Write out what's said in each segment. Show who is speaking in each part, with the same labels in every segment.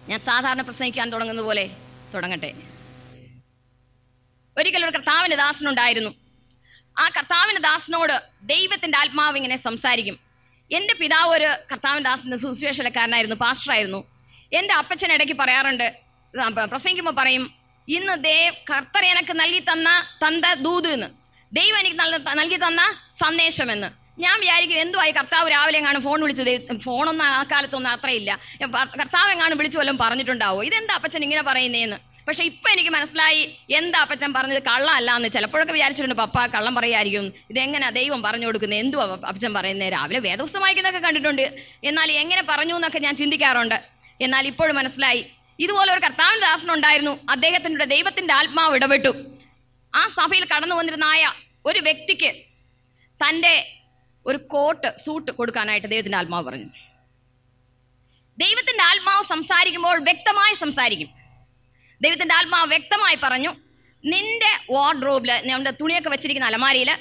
Speaker 1: ഞാൻ സാധാരണ പ്രസംഗിക്കാൻ തുടങ്ങുന്നത് പോലെ തുടങ്ങട്ടെ ഒരിക്കൽ ഒരു കർത്താവിന്റെ ദാസനുണ്ടായിരുന്നു ആ കർത്താവിന്റെ ദാസനോട് ദൈവത്തിന്റെ ആത്മാവ് ഇങ്ങനെ സംസാരിക്കും എൻ്റെ പിതാവ് ഒരു കർത്താവിന്റെ ദാസന്റെ സുവിശേഷക്കാരനായിരുന്നു പാസ്റ്ററായിരുന്നു എൻ്റെ അപ്പച്ചൻ ഇടയ്ക്ക് പറയാറുണ്ട് ആ, പ്ര- പ്രസംഗിക്കുമ്പോൾ പറയും ഇന്ന് ദേവ് കർത്തർ എനിക്ക് നൽകി തന്ന തந்த ദൂത് എന്ന് ദൈവം എനിക്ക് നൽ- നൽകി തന്ന സന്ദേശമെന്ന് ഞാൻ വിചാരിക്കും എന്തുവായി കർത്താവ് രാവിലെ എങ്ങാനും ഫോൺ വിളിച്ച് ദൈവ- ഫോണൊന്നും ആ കാലത്തൊന്നും അത്രയില്ല പ- കർത്താവ് എങ്ങാനും വിളിച്ചു വല്ലതും പറഞ്ഞിട്ടുണ്ടാവോ ഇതെന്താ അപ്പച്ചൻ ഇങ്ങനെ പറയുന്നേന്ന് പക്ഷെ ഇപ്പൊ എനിക്ക് മനസ്സിലായി എന്താ അപ്പച്ചൻ പറഞ്ഞത് കള്ളമല്ല എന്ന് ചിലപ്പോഴൊക്കെ വിചാരിച്ചിട്ടുണ്ട് പപ്പ കള്ളം പറയായിരിക്കും ഇതെങ്ങനെയാ ദൈവം പറഞ്ഞു കൊടുക്കുന്നത് എന്തുവാ അപ്പച്ചൻ പറയുന്നത് രാവിലെ വേദപുസ്തകം വായിക്കുന്നതൊക്കെ കണ്ടിട്ടുണ്ട് എന്നാൽ എങ്ങനെ പറഞ്ഞു എന്നൊക്കെ ഞാൻ ചിന്തിക്കാറുണ്ട് എന്നാൽ ഇപ്പോഴും മനസ്സിലായി ഇതുപോലെ ഒരു കർത്താവിന്റെ ദാസനുണ്ടായിരുന്നു അദ്ദേഹത്തിന്റെ ദൈവത്തിന്റെ ആത്മാവ് ഇടപെട്ടു ആ സഭയിൽ കടന്നു വന്നിരുന്നായ ഒരു വ്യക്തിക്ക് തൻ്റെ ഒരു കോട്ട് സൂട്ട് കൊടുക്കാനായിട്ട് ദൈവത്തിന്റെ ആത്മാവ് പറഞ്ഞു ദൈവത്തിന്റെ ആത്മാവ് സംസാരിക്കുമ്പോൾ വ്യക്തമായി സംസാരിക്കും ദൈവത്തിന്റെ ആത്മാവ് വ്യക്തമായി പറഞ്ഞു നിന്റെ വാർഡ്രോബില് നമ്മുടെ തുണിയൊക്കെ വെച്ചിരിക്കുന്ന അലമാരിയില്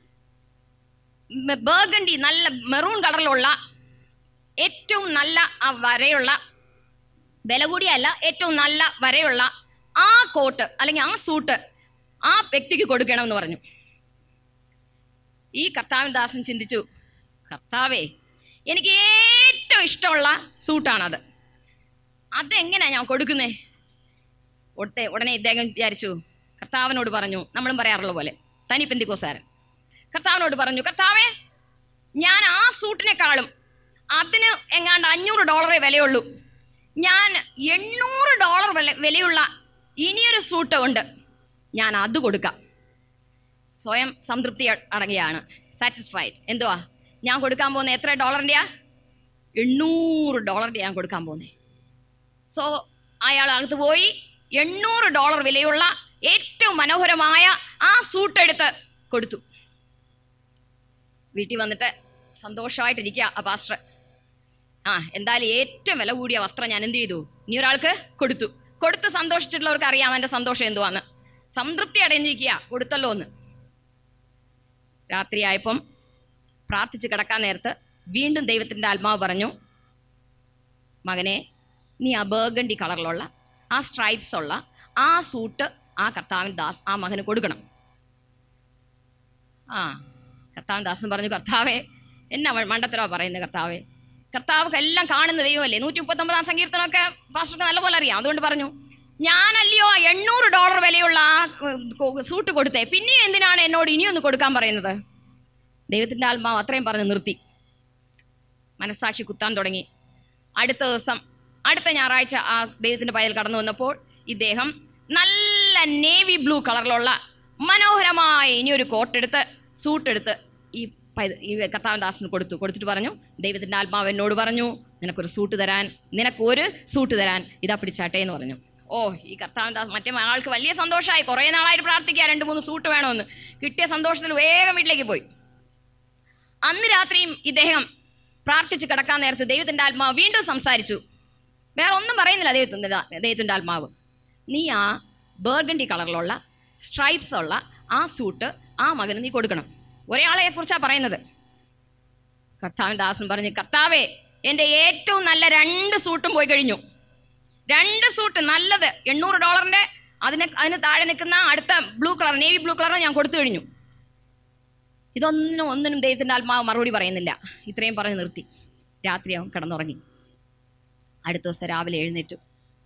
Speaker 1: ബർഗണ്ടി നല്ല മെറൂൺ കളറിലുള്ള ഏറ്റവും നല്ല ആ വരയുള്ള വില കൂടിയല്ല ഏറ്റവും നല്ല വരയുള്ള ആ കോട്ട് അല്ലെങ്കിൽ ആ സൂട്ട് ആ വ്യക്തിക്ക് കൊടുക്കണമെന്ന് പറഞ്ഞു ഈ കർത്താവിൻ ദാസൻ ചിന്തിച്ചു കർത്താവേ എനിക്ക് ഏറ്റവും ഇഷ്ടമുള്ള സൂട്ടാണത് അതെങ്ങനെയാ ഞാൻ കൊടുക്കുന്നേ ഉടനെ ഉടനെ ഇദ്ദേഹം വിചാരിച്ചു കർത്താവിനോട് പറഞ്ഞു നമ്മളും പറയാറുള്ള പോലെ തനി പെന്തിക്കോസാരൻ കർത്താവിനോട് പറഞ്ഞു കർത്താവേ ഞാൻ ആ സൂട്ടിനെക്കാളും അതിന് എങ്ങാണ്ട് അഞ്ഞൂറ് ഡോളറേ വിലയുള്ളൂ ഞാൻ എണ്ണൂറ് ഡോളർ വില- വിലയുള്ള ഇനിയൊരു സൂട്ട് ഉണ്ട് ഞാൻ അത് കൊടുക്കാം സ്വയം സംതൃപ്തി അ- അടങ്ങിയാണ് സാറ്റിസ്ഫൈഡ് എന്തുവാ ഞാൻ കൊടുക്കാൻ പോകുന്ന എത്ര ഡോളറിൻ്റെയാ എണ്ണൂറ് ഡോളറിൻ്റെ ഞാൻ കൊടുക്കാൻ പോകുന്നത് സോ അയാൾ അകത്ത് പോയി എണ്ണൂറ് ഡോളർ വിലയുള്ള ഏറ്റവും മനോഹരമായ ആ സൂട്ട് എടുത്ത് കൊടുത്തു വീട്ടിൽ വന്നിട്ട് സന്തോഷമായിട്ടിരിക്കുക ആ പാസ്റ്റർ ആ എന്തായാലും ഏറ്റവും വില കൂടിയ വസ്ത്രം ഞാൻ എന്ത് ചെയ്തു ഇനി ഒരാൾക്ക് കൊടുത്തു കൊടുത്ത് സന്തോഷിച്ചിട്ടുള്ളവർക്ക് അറിയാം എൻ്റെ സന്തോഷം എന്തുവാന്ന് സംതൃപ്തി അടഞ്ഞിരിക്കുക കൊടുത്തല്ലോ എന്ന് രാത്രിയായപ്പം പ്രാർത്ഥിച്ച് കിടക്കാൻ നേരത്ത് വീണ്ടും ദൈവത്തിൻ്റെ ആത്മാവ് പറഞ്ഞു മകനെ നീ ആ ബേർഗണ്ടി കളറിലുള്ള ആ സ്ട്രൈപ്സ് ഉള്ള ആ സൂട്ട് ആ കർത്താവിൻ ദാസ് ആ മകന് കൊടുക്കണം ആ കർത്താവിൻ ദാസൻ പറഞ്ഞു കർത്താവേ എന്നാ മ- മണ്ടത്തരവാ പറയുന്നത് കർത്താവേ കർത്താവ് എല്ലാം കാണുന്ന ദൈവമല്ലേ നൂറ്റി മുപ്പത്തൊമ്പതാം സങ്കീർത്തനമൊക്കെ പാസ്റ്റർക്ക് നല്ലപോലെ അറിയാം അതുകൊണ്ട് പറഞ്ഞു ഞാനല്ലയോ ആ എണ്ണൂറ് ഡോളർ വിലയുള്ള ആ ക- കൊ- സൂട്ട് കൊടുത്തേ പിന്നെ എന്തിനാണ് എന്നോട് ഇനിയൊന്ന് കൊടുക്കാൻ പറയുന്നത് ദൈവത്തിൻ്റെ ആത്മാവ് അത്രയും പറഞ്ഞ് നിർത്തി മനസ്സാക്ഷി കുത്താൻ തുടങ്ങി അടുത്ത ദിവസം അടുത്ത ഞായറാഴ്ച ആ ദൈവത്തിന്റെ പയൽ കടന്നു വന്നപ്പോൾ ഇദ്ദേഹം നല്ല നേവി ബ്ലൂ കളറിലുള്ള മനോഹരമായ ഇനിയൊരു കോട്ടെടുത്ത് സൂട്ടെടുത്ത് ഈ പൈത- ഈ കർത്താവൻ ദാസിന് കൊടുത്തു കൊടുത്തിട്ട് പറഞ്ഞു ദൈവത്തിന്റെ ആത്മാവ് എന്നോട് പറഞ്ഞു നിനക്കൊരു സൂട്ട് തരാൻ നിനക്കൊരു സൂട്ട് തരാൻ ഇതാ പിടിച്ചാട്ടെ എന്ന് പറഞ്ഞു ഓ ഈ കർത്താവൻ ദാസ് മറ്റേ ആൾക്ക് വലിയ സന്തോഷമായി കുറേ നാളായിട്ട് പ്രാർത്ഥിക്കുക രണ്ട് മൂന്ന് സൂട്ട് വേണമെന്ന് കിട്ടിയ സന്തോഷത്തിൽ വേഗം വീട്ടിലേക്ക് പോയി അന്ന് രാത്രിയും ഇദ്ദേഹം പ്രാർത്ഥിച്ച് കിടക്കാൻ നേരത്ത് ദൈവത്തിന്റെ ആത്മാവ് വീണ്ടും സംസാരിച്ചു വേറെ ഒന്നും പറയുന്നില്ല ദൈവത്തിന്റെ ദാ- ദൈവത്തിന്റെ ആത്മാവ് നീ ആ ബേർഗണ്ടി കളറിലുള്ള സ്ട്രൈപ്സ് ഉള്ള ആ സൂട്ട് ആ മകന് നീ കൊടുക്കണം ഒരാളെ കുറിച്ചാണ് പറയുന്നത് കർത്താവിൻ ദാസൻ പറഞ്ഞു കർത്താവേ എൻ്റെ ഏറ്റവും നല്ല രണ്ട് സൂട്ടും പോയി കഴിഞ്ഞു രണ്ട് സൂട്ട് നല്ലത് എണ്ണൂറ് ഡോളറിന്റെ അതിന് അതിന് താഴെ നിൽക്കുന്ന അടുത്ത blue colour navy blue colour ഞാൻ കൊടുത്തു കഴിഞ്ഞു ഇതൊന്നും ഒന്നിനും ദൈവത്തിന്റെ ആത്മാവ് മറുപടി പറയുന്നില്ല ഇത്രയും പറഞ്ഞ് നിർത്തി രാത്രി അവൻ കിടന്നുറങ്ങി അടുത്ത ദിവസം രാവിലെ എഴുന്നേറ്റു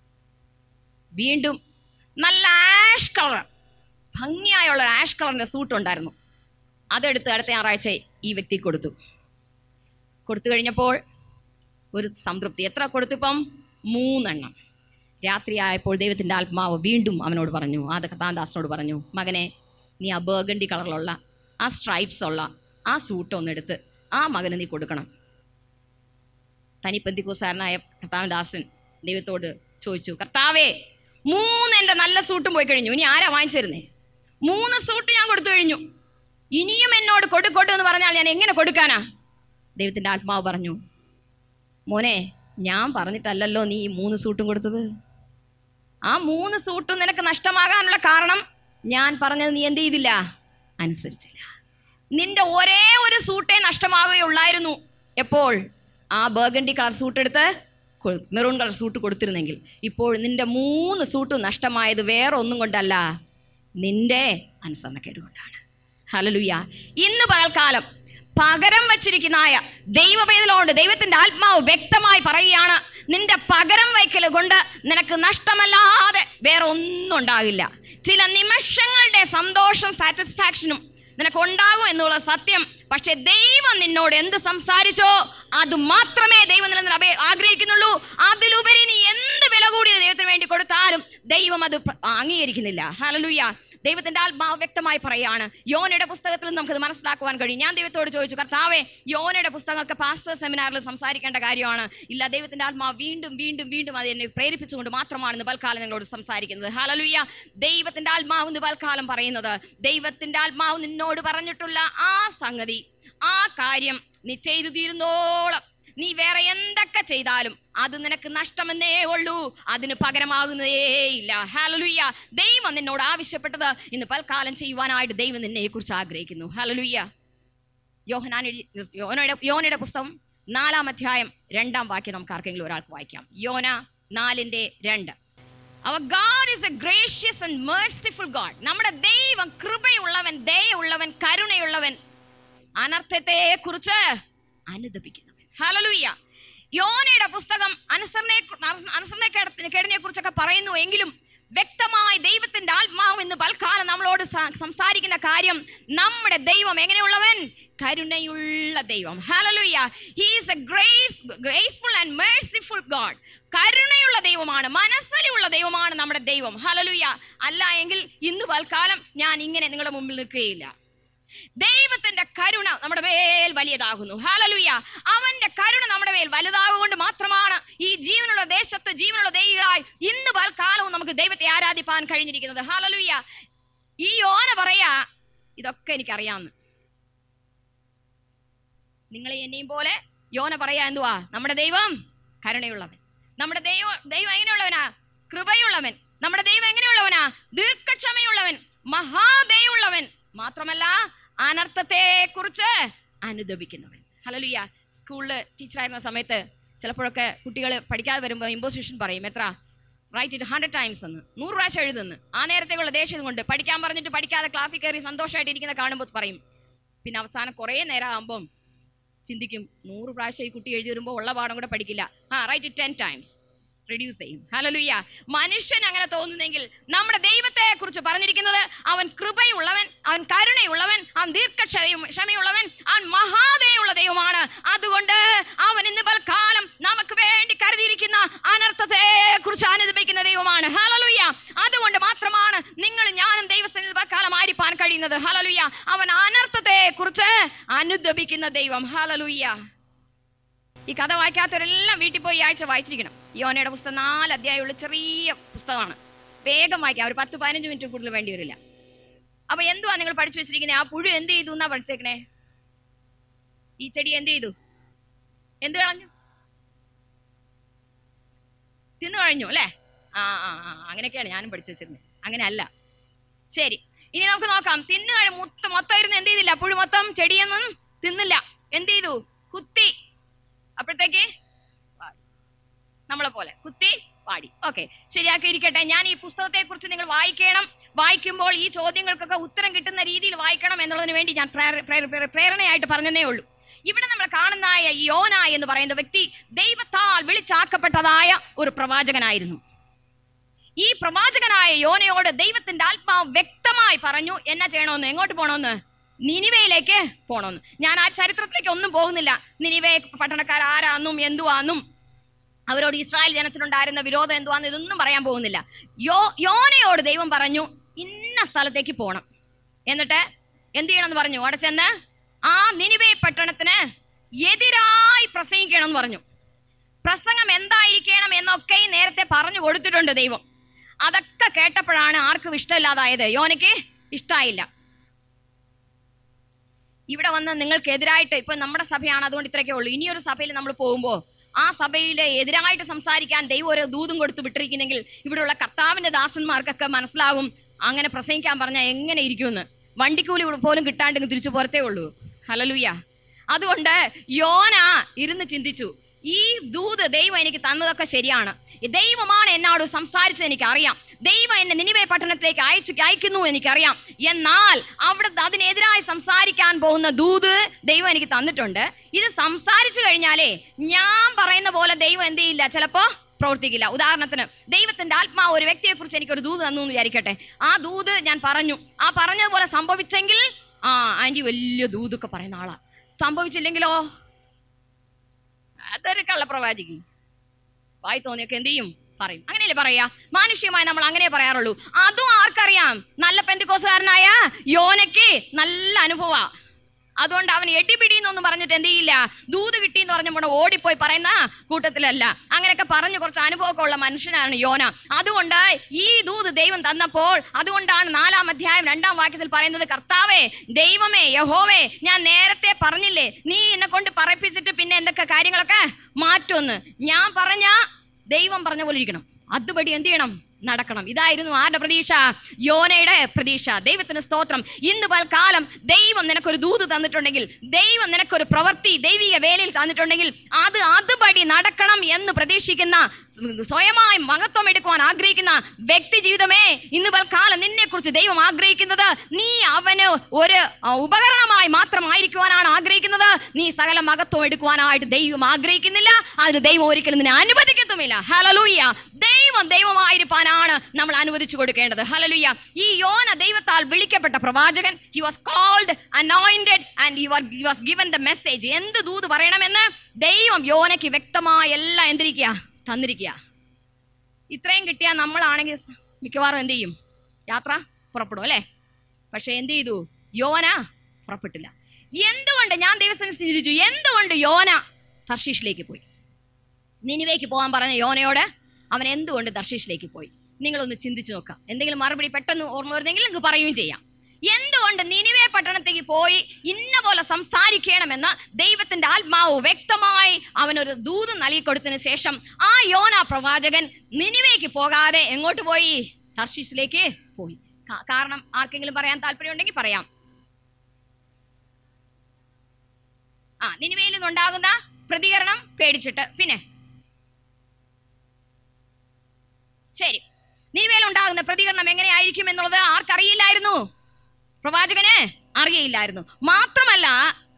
Speaker 1: വീണ്ടും നല്ല ആഷ് കളർ ഭംഗിയായുള്ള ഒരു ആഷ് കളറിന്റെ സൂട്ട് ഉണ്ടായിരുന്നു അതെടുത്ത് അടുത്ത ഞായറാഴ്ച ഈ വ്യക്തിക്ക് കൊടുത്തു കൊടുത്തു കഴിഞ്ഞപ്പോൾ ഒരു സംതൃപ്തി എത്ര കൊടുത്തിപ്പം മൂന്നെണ്ണം രാത്രിയായപ്പോൾ ദൈവത്തിന്റെ ആത്മാവ് വീണ്ടും അവനോട് പറഞ്ഞു ആ കഥാദാസനോട് പറഞ്ഞു മകനെ നീ ആ ബേർഗണ്ടി കളറിലുള്ള ആ സ്ട്രൈപ്സ് ഉള്ള ആ സൂട്ട് ഒന്നെടുത്ത് ആ മകന് നീ കൊടുക്കണം തനി പെന്തിക്കോസാരനായ കർത്താവിൻ ദാസൻ ദൈവത്തോട് ചോദിച്ചു കർത്താവേ മൂന്ന് എൻ്റെ നല്ല സൂട്ടും പോയി കഴിഞ്ഞു ഇനി ആരാ വാങ്ങിച്ചിരുന്നേ മൂന്ന് സൂട്ട് ഞാൻ കൊടുത്തു കഴിഞ്ഞു ഇനിയും എന്നോട് കൊടു കൊടു എന്ന് പറഞ്ഞാൽ ഞാൻ എങ്ങനെ കൊടുക്കാനാ ദൈവത്തിന്റെ ആത്മാവ് പറഞ്ഞു മോനെ ഞാൻ പറഞ്ഞിട്ടല്ലല്ലോ നീ ഈ മൂന്ന് സൂട്ടും കൊടുത്തത് ആ മൂന്ന് സൂട്ടും നിനക്ക് നഷ്ടമാകാനുള്ള കാരണം ഞാൻ പറഞ്ഞത് നീ എന്ത് ചെയ്തില്ല അനുസരിച്ചില്ല നിന്റെ ഒരേ ഒരു സൂട്ടേ നഷ്ടമാവുകയുള്ളായിരുന്നു എപ്പോൾ ആ ബർഗണ്ടി കളർ സൂട്ട് എടുത്ത് മെറൂൺ കളർ സൂട്ട് കൊടുത്തിരുന്നെങ്കിൽ ഇപ്പോൾ നിന്റെ മൂന്ന് സൂട്ടും നഷ്ടമായത് വേറെ ഒന്നും കൊണ്ടല്ല നിന്റെ അനുസരണക്കേട് കൊണ്ടാണ് ഹലലുയ ഇന്ന് പകൽക്കാലം പകരം വച്ചിരിക്കുന്നതായ ദൈവവേദലോണ്ട് ദൈവത്തിന്റെ ആത്മാവ് വ്യക്തമായി പറയുകയാണ് നിന്റെ പകരം വയ്ക്കൽ കൊണ്ട് നിനക്ക് നഷ്ടമല്ലാതെ വേറെ ഒന്നും ഉണ്ടാകില്ല ചില നിമിഷങ്ങളുടെ സന്തോഷം സാറ്റിസ്ഫാക്ഷനും നിനക്ക് ഉണ്ടാകും എന്നുള്ള സത്യം പക്ഷെ ദൈവം നിന്നോട് എന്ത് സംസാരിച്ചോ അത് മാത്രമേ ദൈവം നിലനിൽ അപേ- ആഗ്രഹിക്കുന്നുള്ളൂ അതിലുപരി നീ എന്ത് വില കൂടിയ ദൈവത്തിന് വേണ്ടി കൊടുത്താലും ദൈവം അത് പ്ര- അംഗീകരിക്കുന്നില്ല ഹലലുയ്യ ദൈവത്തിന്റെ ആത്മാവ് വ്യക്തമായി പറയാണ് യോനയുടെ പുസ്തകത്തിൽ നിന്ന് നമുക്കത് മനസ്സിലാക്കുവാൻ കഴിയും ഞാൻ ദൈവത്തോട് ചോദിച്ചു കർത്താവേ യോനയുടെ പുസ്തകമൊക്കെ പാസ്റ്റർ സെമിനാറിൽ സംസാരിക്കേണ്ട കാര്യമാണ് ഇല്ല ദൈവത്തിന്റെ ആത്മാവ് വീണ്ടും വീണ്ടും വീണ്ടും അത് എന്നെ പ്രേരിപ്പിച്ചുകൊണ്ട് മാത്രമാണ് ഇന്ന് പൽക്കാലം നിങ്ങളോട് സംസാരിക്കുന്നത് ഹലലുയ്യ ദൈവത്തിന്റെ ആത്മാവ് ഇന്ന് പൽക്കാലം പറയുന്നത് ദൈവത്തിന്റെ ആത്മാവ് നിന്നോട് പറഞ്ഞിട്ടുള്ള ആ സംഗതി ആ കാര്യം നീ ചെയ്തു തീരുന്നോളം നീ വേറെ എന്തൊക്കെ ചെയ്താലും അത് നിനക്ക് നഷ്ടമെന്നേ ഉള്ളൂ അതിന് പകരമാകുന്നതേ ഇല്ല ഹലലുയ്യ ദൈവം നിന്നോട് ആവശ്യപ്പെട്ടത് ഇന്ന് പൽക്കാലം ചെയ്യുവാനായിട്ട് ദൈവം നിന്നെ കുറിച്ച് ആഗ്രഹിക്കുന്നു ഹലലുയ്യ യോഹനാൻ എഴുതി യോനയുടെ യോനയുടെ പുസ്തകം നാലാം അധ്യായം രണ്ടാം വാക്യം നമുക്ക് ആർക്കെങ്കിലും ഒരാൾക്ക് വായിക്കാം യോന നാലിന്റെ രണ്ട് അവർ God is a gracious and merciful God നമ്മുടെ ദൈവം കൃപയുള്ളവൻ ദയുള്ളവൻ കരുണയുള്ളവൻ അനർത്ഥത്തെ കുറിച്ച് അനുദപിക്കുന്നവൻ ഹലലുയ്യ യോനയുടെ പുസ്തകം അനുസരണയെ അനുസരണക്കേടിനെ കുറിച്ചൊക്കെ പറയുന്നു എങ്കിലും വ്യക്തമായി ദൈവത്തിന്റെ ആത്മാവ് ഇന്ന് പൽക്കാലം നമ്മളോട് സ- സംസാരിക്കുന്ന കാര്യം നമ്മുടെ ദൈവം എങ്ങനെയുള്ളവൻ കരുണയുള്ള ദൈവം hallelujah he's a grace graceful and merciful God കരുണയുള്ള ദൈവമാണ് മനസ്സലിയുള്ള ദൈവമാണ് നമ്മുടെ ദൈവം ഹലലുയ്യ അല്ല എങ്കിൽ ഇന്ന് പൽക്കാലം ഞാൻ ഇങ്ങനെ നിങ്ങളുടെ മുമ്പിൽ നിൽക്കുകയില്ല ദൈവത്തിന്റെ കരുണ നമ്മുടെ മേൽ വലിയതാകുന്നു ഹാലലുയ്യ അവന്റെ കരുണ നമ്മുടെ മേൽ വലുതാകൊണ്ട് മാത്രമാണ് ഈ ജീവനുള്ള ദേശത്ത് ജീവനുള്ള ദൈവങ്ങളായി ഇന്ന് പൽക്കാലവും നമുക്ക് ദൈവത്തെ ആരാധിപ്പാൻ കഴിഞ്ഞിരിക്കുന്നത് ഹാലലുയ്യ ഈ ഓന പറയാ ഇതൊക്കെ എനിക്കറിയാമെന്ന് നിങ്ങളെ എന്നെയും പോലെ യോന പറയാ എന്തുവാ നമ്മുടെ ദൈവം കരുണയുള്ളവൻ നമ്മുടെ ദൈവം ദൈവം എങ്ങനെയുള്ളവനാ കൃപയുള്ളവൻ നമ്മുടെ ദൈവം എങ്ങനെയുള്ളവനാ ദീർഘക്ഷമയുള്ളവൻ മഹാദയുള്ളവൻ മാത്രമല്ല അനർത്ഥത്തെ കുറിച്ച് അനുദപിക്കുന്നവൻ ഹലലുയ്യ സ്കൂളില് ടീച്ചറായിരുന്ന സമയത്ത് ചിലപ്പോഴൊക്കെ കുട്ടികൾ പഠിക്കാതെ വരുമ്പോൾ ഇമ്പോസിഷൻ പറയും എത്ര റൈറ്റ് ഇറ്റ് ഹൺഡ്രഡ് ടൈംസ് എന്ന് നൂറ് പ്രാവശ്യം എഴുതുന്നു ആ നേരത്തേക്കുള്ള ദേഷ്യം കൊണ്ട് പഠിക്കാൻ പറഞ്ഞിട്ട് പഠിക്കാതെ ക്ലാസ്സിൽ കയറി സന്തോഷമായിട്ട് ഇരിക്കുന്ന കാണുമ്പോൾ പറയും പിന്നെ അവസാനം കുറേ നേരം ആകുമ്പം ചിന്തിക്കും നൂറ് പ്രാവശ്യം ഈ കുട്ടി എഴുതി വരുമ്പോൾ ഉള്ള പാഠം കൂടെ പഠിക്കില്ല ആ റൈറ്റ് ടെൻ ടൈംസ് റെഡ്യൂസ് ചെയ്യും ഹലലുയ്യ മനുഷ്യൻ അങ്ങനെ തോന്നുന്നെങ്കിൽ നമ്മുടെ ദൈവത്തെ കുറിച്ച് പറഞ്ഞിരിക്കുന്നത് അവൻ കൃപയുള്ളവൻ അവൻ കരുണയുള്ളവൻ അവൻ ദീർഘക്ഷമയും ക്ഷമയുള്ളവൻ അവൻ മഹാദയുള്ള ദൈവമാണ് അതുകൊണ്ട് അവൻ ഇന്ന് പൽക്കാലം നമുക്ക് വേണ്ടി കരുതിയിരിക്കുന്ന അനർത്ഥത്തെ കുറിച്ച് അനുദപിക്കുന്ന ദൈവമാണ് ഹലലുയ്യ അതുകൊണ്ട് മാത്രമാണ് നിങ്ങൾ ഞാനും ദൈവസ്ഥനിൽ പൽക്കാലം ആയിരിക്കാൻ കഴിയുന്നത് ഹലലുയ്യ അവൻ അനർത്ഥത്തെ കുറിച്ച് അനുദപിക്കുന്ന ദൈവം ഹലലുയ്യ ഈ കഥ വായിക്കാത്തവരെല്ലാം വീട്ടിൽ പോയി ഈ ആഴ്ച വായിച്ചിരിക്കണം യോനയുടെ പുസ്തകം നാല് അധ്യായമുള്ള ചെറിയ പുസ്തകമാണ് വേഗം വായിക്കാം ഒരു പത്ത് പതിനഞ്ച് മിനിറ്റ് കൂടുതൽ വേണ്ടി വരില്ല അപ്പൊ എന്തുവാ നിങ്ങൾ പഠിച്ചു വെച്ചിരിക്കുന്നത് ആ പുഴു എന്ത് ചെയ്തു എന്നാ പഠിച്ചേക്കണേ ഈ ചെടി എന്ത് ചെയ്തു എന്ത് കളഞ്ഞു തിന്നു കഴിഞ്ഞു അല്ലേ ആ ആ ആ അങ്ങനെയൊക്കെയാണ് ഞാനും പഠിച്ചു വെച്ചിരുന്നത് അങ്ങനെ അല്ല ശരി ഇനി നമുക്ക് നോക്കാം തിന്നു കഴിഞ്ഞ മൊത്തം മൊത്തം ഇരുന്ന് എന്ത് ചെയ്തില്ല പുഴു മൊത്തം ചെടിയൊന്നും തിന്നില്ല എന്ത് ചെയ്തു കുത്തി അപ്പോഴത്തേക്ക് പാടി നമ്മളെ പോലെ കുത്തി പാടി ഓക്കെ ശരിയാക്കി ഇരിക്കട്ടെ ഞാൻ ഈ പുസ്തകത്തെ കുറിച്ച് നിങ്ങൾ വായിക്കണം വായിക്കുമ്പോൾ ഈ ചോദ്യങ്ങൾക്കൊക്കെ ഉത്തരം കിട്ടുന്ന രീതിയിൽ വായിക്കണം എന്നുള്ളതിന് വേണ്ടി ഞാൻ പ്രേര- പ്രേര- പ്രേര- പ്രേരണയായിട്ട് പറഞ്ഞതേ ഉള്ളൂ ഇവിടെ നമ്മൾ കാണുന്നതായ ഈ യോന എന്ന് പറയുന്ന വ്യക്തി ദൈവത്താൽ വിളിച്ചാക്കപ്പെട്ടതായ ഒരു പ്രവാചകനായിരുന്നു ഈ പ്രവാചകനായ യോനയോട് ദൈവത്തിന്റെ ആത്മാവ് വ്യക്തമായി പറഞ്ഞു എന്നാ ചെയ്യണമെന്ന് എങ്ങോട്ട് പോകണമെന്ന് നിനിവയിലേക്ക് പോകണമെന്ന് ഞാൻ ആ ചരിത്രത്തിലേക്ക് ഒന്നും പോകുന്നില്ല നിനിവെ പട്ടണക്കാർ ആരാന്നും എന്തുവാന്നും അവരോട് ഇസ്രായേൽ ജനത്തിനുണ്ടായിരുന്ന വിരോധം എന്തുവാന്ന് ഇതൊന്നും പറയാൻ പോകുന്നില്ല യോ യോനയോട് ദൈവം പറഞ്ഞു ഇന്ന സ്ഥലത്തേക്ക് പോകണം എന്നിട്ട് എന്ത് ചെയ്യണമെന്ന് പറഞ്ഞു അവിടെ ചെന്ന് ആ നിനിവേ പട്ടണത്തിന് എതിരായി പ്രസംഗിക്കണം എന്ന് പറഞ്ഞു പ്രസംഗം എന്തായിരിക്കണം എന്നൊക്കെ നേരത്തെ പറഞ്ഞു കൊടുത്തിട്ടുണ്ട് ദൈവം അതൊക്കെ കേട്ടപ്പോഴാണ് ആർക്കും ഇഷ്ടമില്ലാതായത് യോനയ്ക്ക് ഇഷ്ടായില്ല ഇവിടെ വന്ന് നിങ്ങൾക്ക് എതിരായിട്ട് ഇപ്പൊ നമ്മുടെ സഭയാണ് അതുകൊണ്ട് ഇത്രയൊക്കെ ഉള്ളൂ ഇനിയൊരു സഭയിൽ നമ്മൾ പോകുമ്പോൾ ആ സഭയിൽ എതിരായിട്ട് സംസാരിക്കാൻ ദൈവം ഒരു ദൂതും കൊടുത്തു വിട്ടിരിക്കുന്നെങ്കിൽ ഇവിടെയുള്ള കർത്താവിന്റെ ദാസന്മാർക്കൊക്കെ മനസ്സിലാകും അങ്ങനെ പ്രസംഗിക്കാൻ പറഞ്ഞാൽ എങ്ങനെ ഇരിക്കുമെന്ന് വണ്ടിക്കൂലി പോലും കിട്ടാണ്ടെങ്കിൽ തിരിച്ചു പോരത്തേ ഉള്ളൂ ഹലലുയ്യ അതുകൊണ്ട് യോന ഇരുന്ന് ചിന്തിച്ചു ഈ ദൂത് ദൈവം എനിക്ക് തന്നതൊക്കെ ശരിയാണ് ഈ ദൈവമാണ് എന്നോട് സംസാരിച്ചത് എനിക്കറിയാം ദൈവം എന്നെ നിനിവേ പട്ടണത്തിലേക്ക് അയച്ചു അയക്കുന്നു എനിക്കറിയാം എന്നാൽ അവിടെ അതിനെതിരായി സംസാരിക്കാൻ പോകുന്ന ദൂത് ദൈവം എനിക്ക് തന്നിട്ടുണ്ട് ഇത് സംസാരിച്ചു കഴിഞ്ഞാലേ ഞാൻ പറയുന്ന പോലെ ദൈവം എന്ത് ചെയ്യില്ല ചിലപ്പോ പ്രവർത്തിക്കില്ല ഉദാഹരണത്തിന് ദൈവത്തിന്റെ ആത്മാവ് ഒരു വ്യക്തിയെ കുറിച്ച് എനിക്ക് ഒരു ദൂത് തന്നു എന്ന് വിചാരിക്കട്ടെ ആ ദൂത് ഞാൻ പറഞ്ഞു ആ പറഞ്ഞതുപോലെ സംഭവിച്ചെങ്കിൽ ആ ആന്റി വലിയ ദൂതൊക്കെ പറയുന്ന ആളാ സംഭവിച്ചില്ലെങ്കിലോ അതൊരു കള്ളപ്രവാചകി വായി തോന്നിയൊക്കെ എന്ത് ചെയ്യും പറയും അങ്ങനെയല്ലേ പറയാ മാനുഷ്യമായി നമ്മൾ അങ്ങനെ പറയാറുള്ളൂ അതും ആർക്കറിയാം നല്ല പെന്തിക്കോസുകാരനായ യോനയ്ക്ക് നല്ല അനുഭവ അതുകൊണ്ട് അവൻ എടിപിടി എന്നൊന്നും പറഞ്ഞിട്ട് എന്ത് ചെയ്യില്ല ദൂത് കിട്ടി എന്ന് പറഞ്ഞപ്പോൾ ഓടിപ്പോയി പറയുന്ന കൂട്ടത്തിലല്ല അങ്ങനെയൊക്കെ പറഞ്ഞു കുറച്ച് അനുഭവമൊക്കെ ഉള്ള മനുഷ്യനാണ് യോന അതുകൊണ്ട് ഈ ദൂത് ദൈവം തന്നപ്പോൾ അതുകൊണ്ടാണ് നാലാം അധ്യായം രണ്ടാം വാക്യത്തിൽ പറയുന്നത് കർത്താവേ ദൈവമേ യഹോവേ ഞാൻ നേരത്തെ പറഞ്ഞില്ലേ നീ എന്നെ കൊണ്ട് പറയിപ്പിച്ചിട്ട് പിന്നെ എന്തൊക്കെ കാര്യങ്ങളൊക്കെ മാറ്റുമെന്ന് ഞാൻ പറഞ്ഞ ദൈവം പറഞ്ഞ പോലെ ഇരിക്കണം അതുപടി എന്ത് ചെയ്യണം നടക്കണം ഇതായിരുന്നു ആരുടെ പ്രതീക്ഷ യോനയുടെ പ്രതീക്ഷ ദൈവത്തിന് സ്തോത്രം ഇന്ന് പൽക്കാലം ദൈവം നിനക്കൊരു ദൂത് തന്നിട്ടുണ്ടെങ്കിൽ ദൈവം നിനക്കൊരു പ്രവൃത്തി ദൈവിക വേലയിൽ തന്നിട്ടുണ്ടെങ്കിൽ അത് അതുപടി നടക്കണം എന്ന് പ്രതീക്ഷിക്കുന്ന സ്വയമായി മഹത്വം എടുക്കുവാൻ ആഗ്രഹിക്കുന്ന വ്യക്തി ജീവിതമേ ഇന്ന് പൽക്കാലം നിന്നെ കുറിച്ച് ദൈവം ആഗ്രഹിക്കുന്നത് നീ അവന് ഒരു ആ, ഉപകരണമായി മാത്രമായിരിക്കുവാനാണ് ആഗ്രഹിക്കുന്നത് നീ സകല മഹത്വം എടുക്കുവാനായിട്ട് ദൈവം ആഗ്രഹിക്കുന്നില്ല അതിന് ദൈവം ഒരിക്കലും നിന്നെ അനുവദിക്കത്തുമില്ല ഹലലൂയ ദൈവം ദൈവമായിരിക്കാനാണ് നമ്മൾ അനുവദിച്ചു കൊടുക്കേണ്ടത് ഹലലുയ്യ ഈ യോന ദൈവത്താൽ വിളിക്കപ്പെട്ട പ്രവാചകൻ he was called anointed and he he was given the message എന്ത് ദൂത് പറയണമെന്ന് ദൈവം യോനയ്ക്ക് വ്യക്തമായി എല്ലാം എന്തിരിക്കുക തന്നിരിക്കുക ഇത്രയും കിട്ടിയാൽ നമ്മളാണെങ്കിൽ മിക്കവാറും എന്ത് ചെയ്യും യാത്ര പുറപ്പെടും അല്ലേ പക്ഷെ എന്ത് ചെയ്തു യോന പുറപ്പെട്ടില്ല എന്തുകൊണ്ട് ഞാൻ ദൈവസ്ഥനെ ചിന്തിച്ചു എന്തുകൊണ്ട് യോന തർഷീഷിലേക്ക് പോയി നിനിവേക്ക് പോകാൻ പറഞ്ഞ യോനയോട് അവൻ എന്തുകൊണ്ട് ദർശീഷിലേക്ക് പോയി നിങ്ങളൊന്ന് ചിന്തിച്ചു നോക്കാം എന്തെങ്കിലും മറുപടി പെട്ടെന്ന് ഓർമ്മ വരുന്നെങ്കിൽ നിങ്ങൾക്ക് പറയുകയും ചെയ്യാം എന്തുകൊണ്ട് നിനിവേ പട്ടണത്തേക്ക് പോയി ഇന്ന പോലെ സംസാരിക്കണമെന്ന് ദൈവത്തിന്റെ ആത്മാവ് വ്യക്തമായി അവനൊരു ദൂത് നൽകി കൊടുത്തതിന് ശേഷം ആ യോന പ്രവാചകൻ നിനിവേക്ക് പോകാതെ എങ്ങോട്ട് പോയി തർശീസിലേക്ക് പോയി കാ- കാരണം ആർക്കെങ്കിലും പറയാൻ താല്പര്യമുണ്ടെങ്കിൽ പറയാം ആ നിനിവയിൽ നിന്നുണ്ടാകുന്ന പ്രതികരണം പേടിച്ചിട്ട് പിന്നെ ശരി നിനിവേൽ ഉണ്ടാകുന്ന പ്രതികരണം എങ്ങനെയായിരിക്കും എന്നുള്ളത് ആർക്കറിയില്ലായിരുന്നു പ്രവാചകന് അറിയയില്ലായിരുന്നു മാത്രമല്ല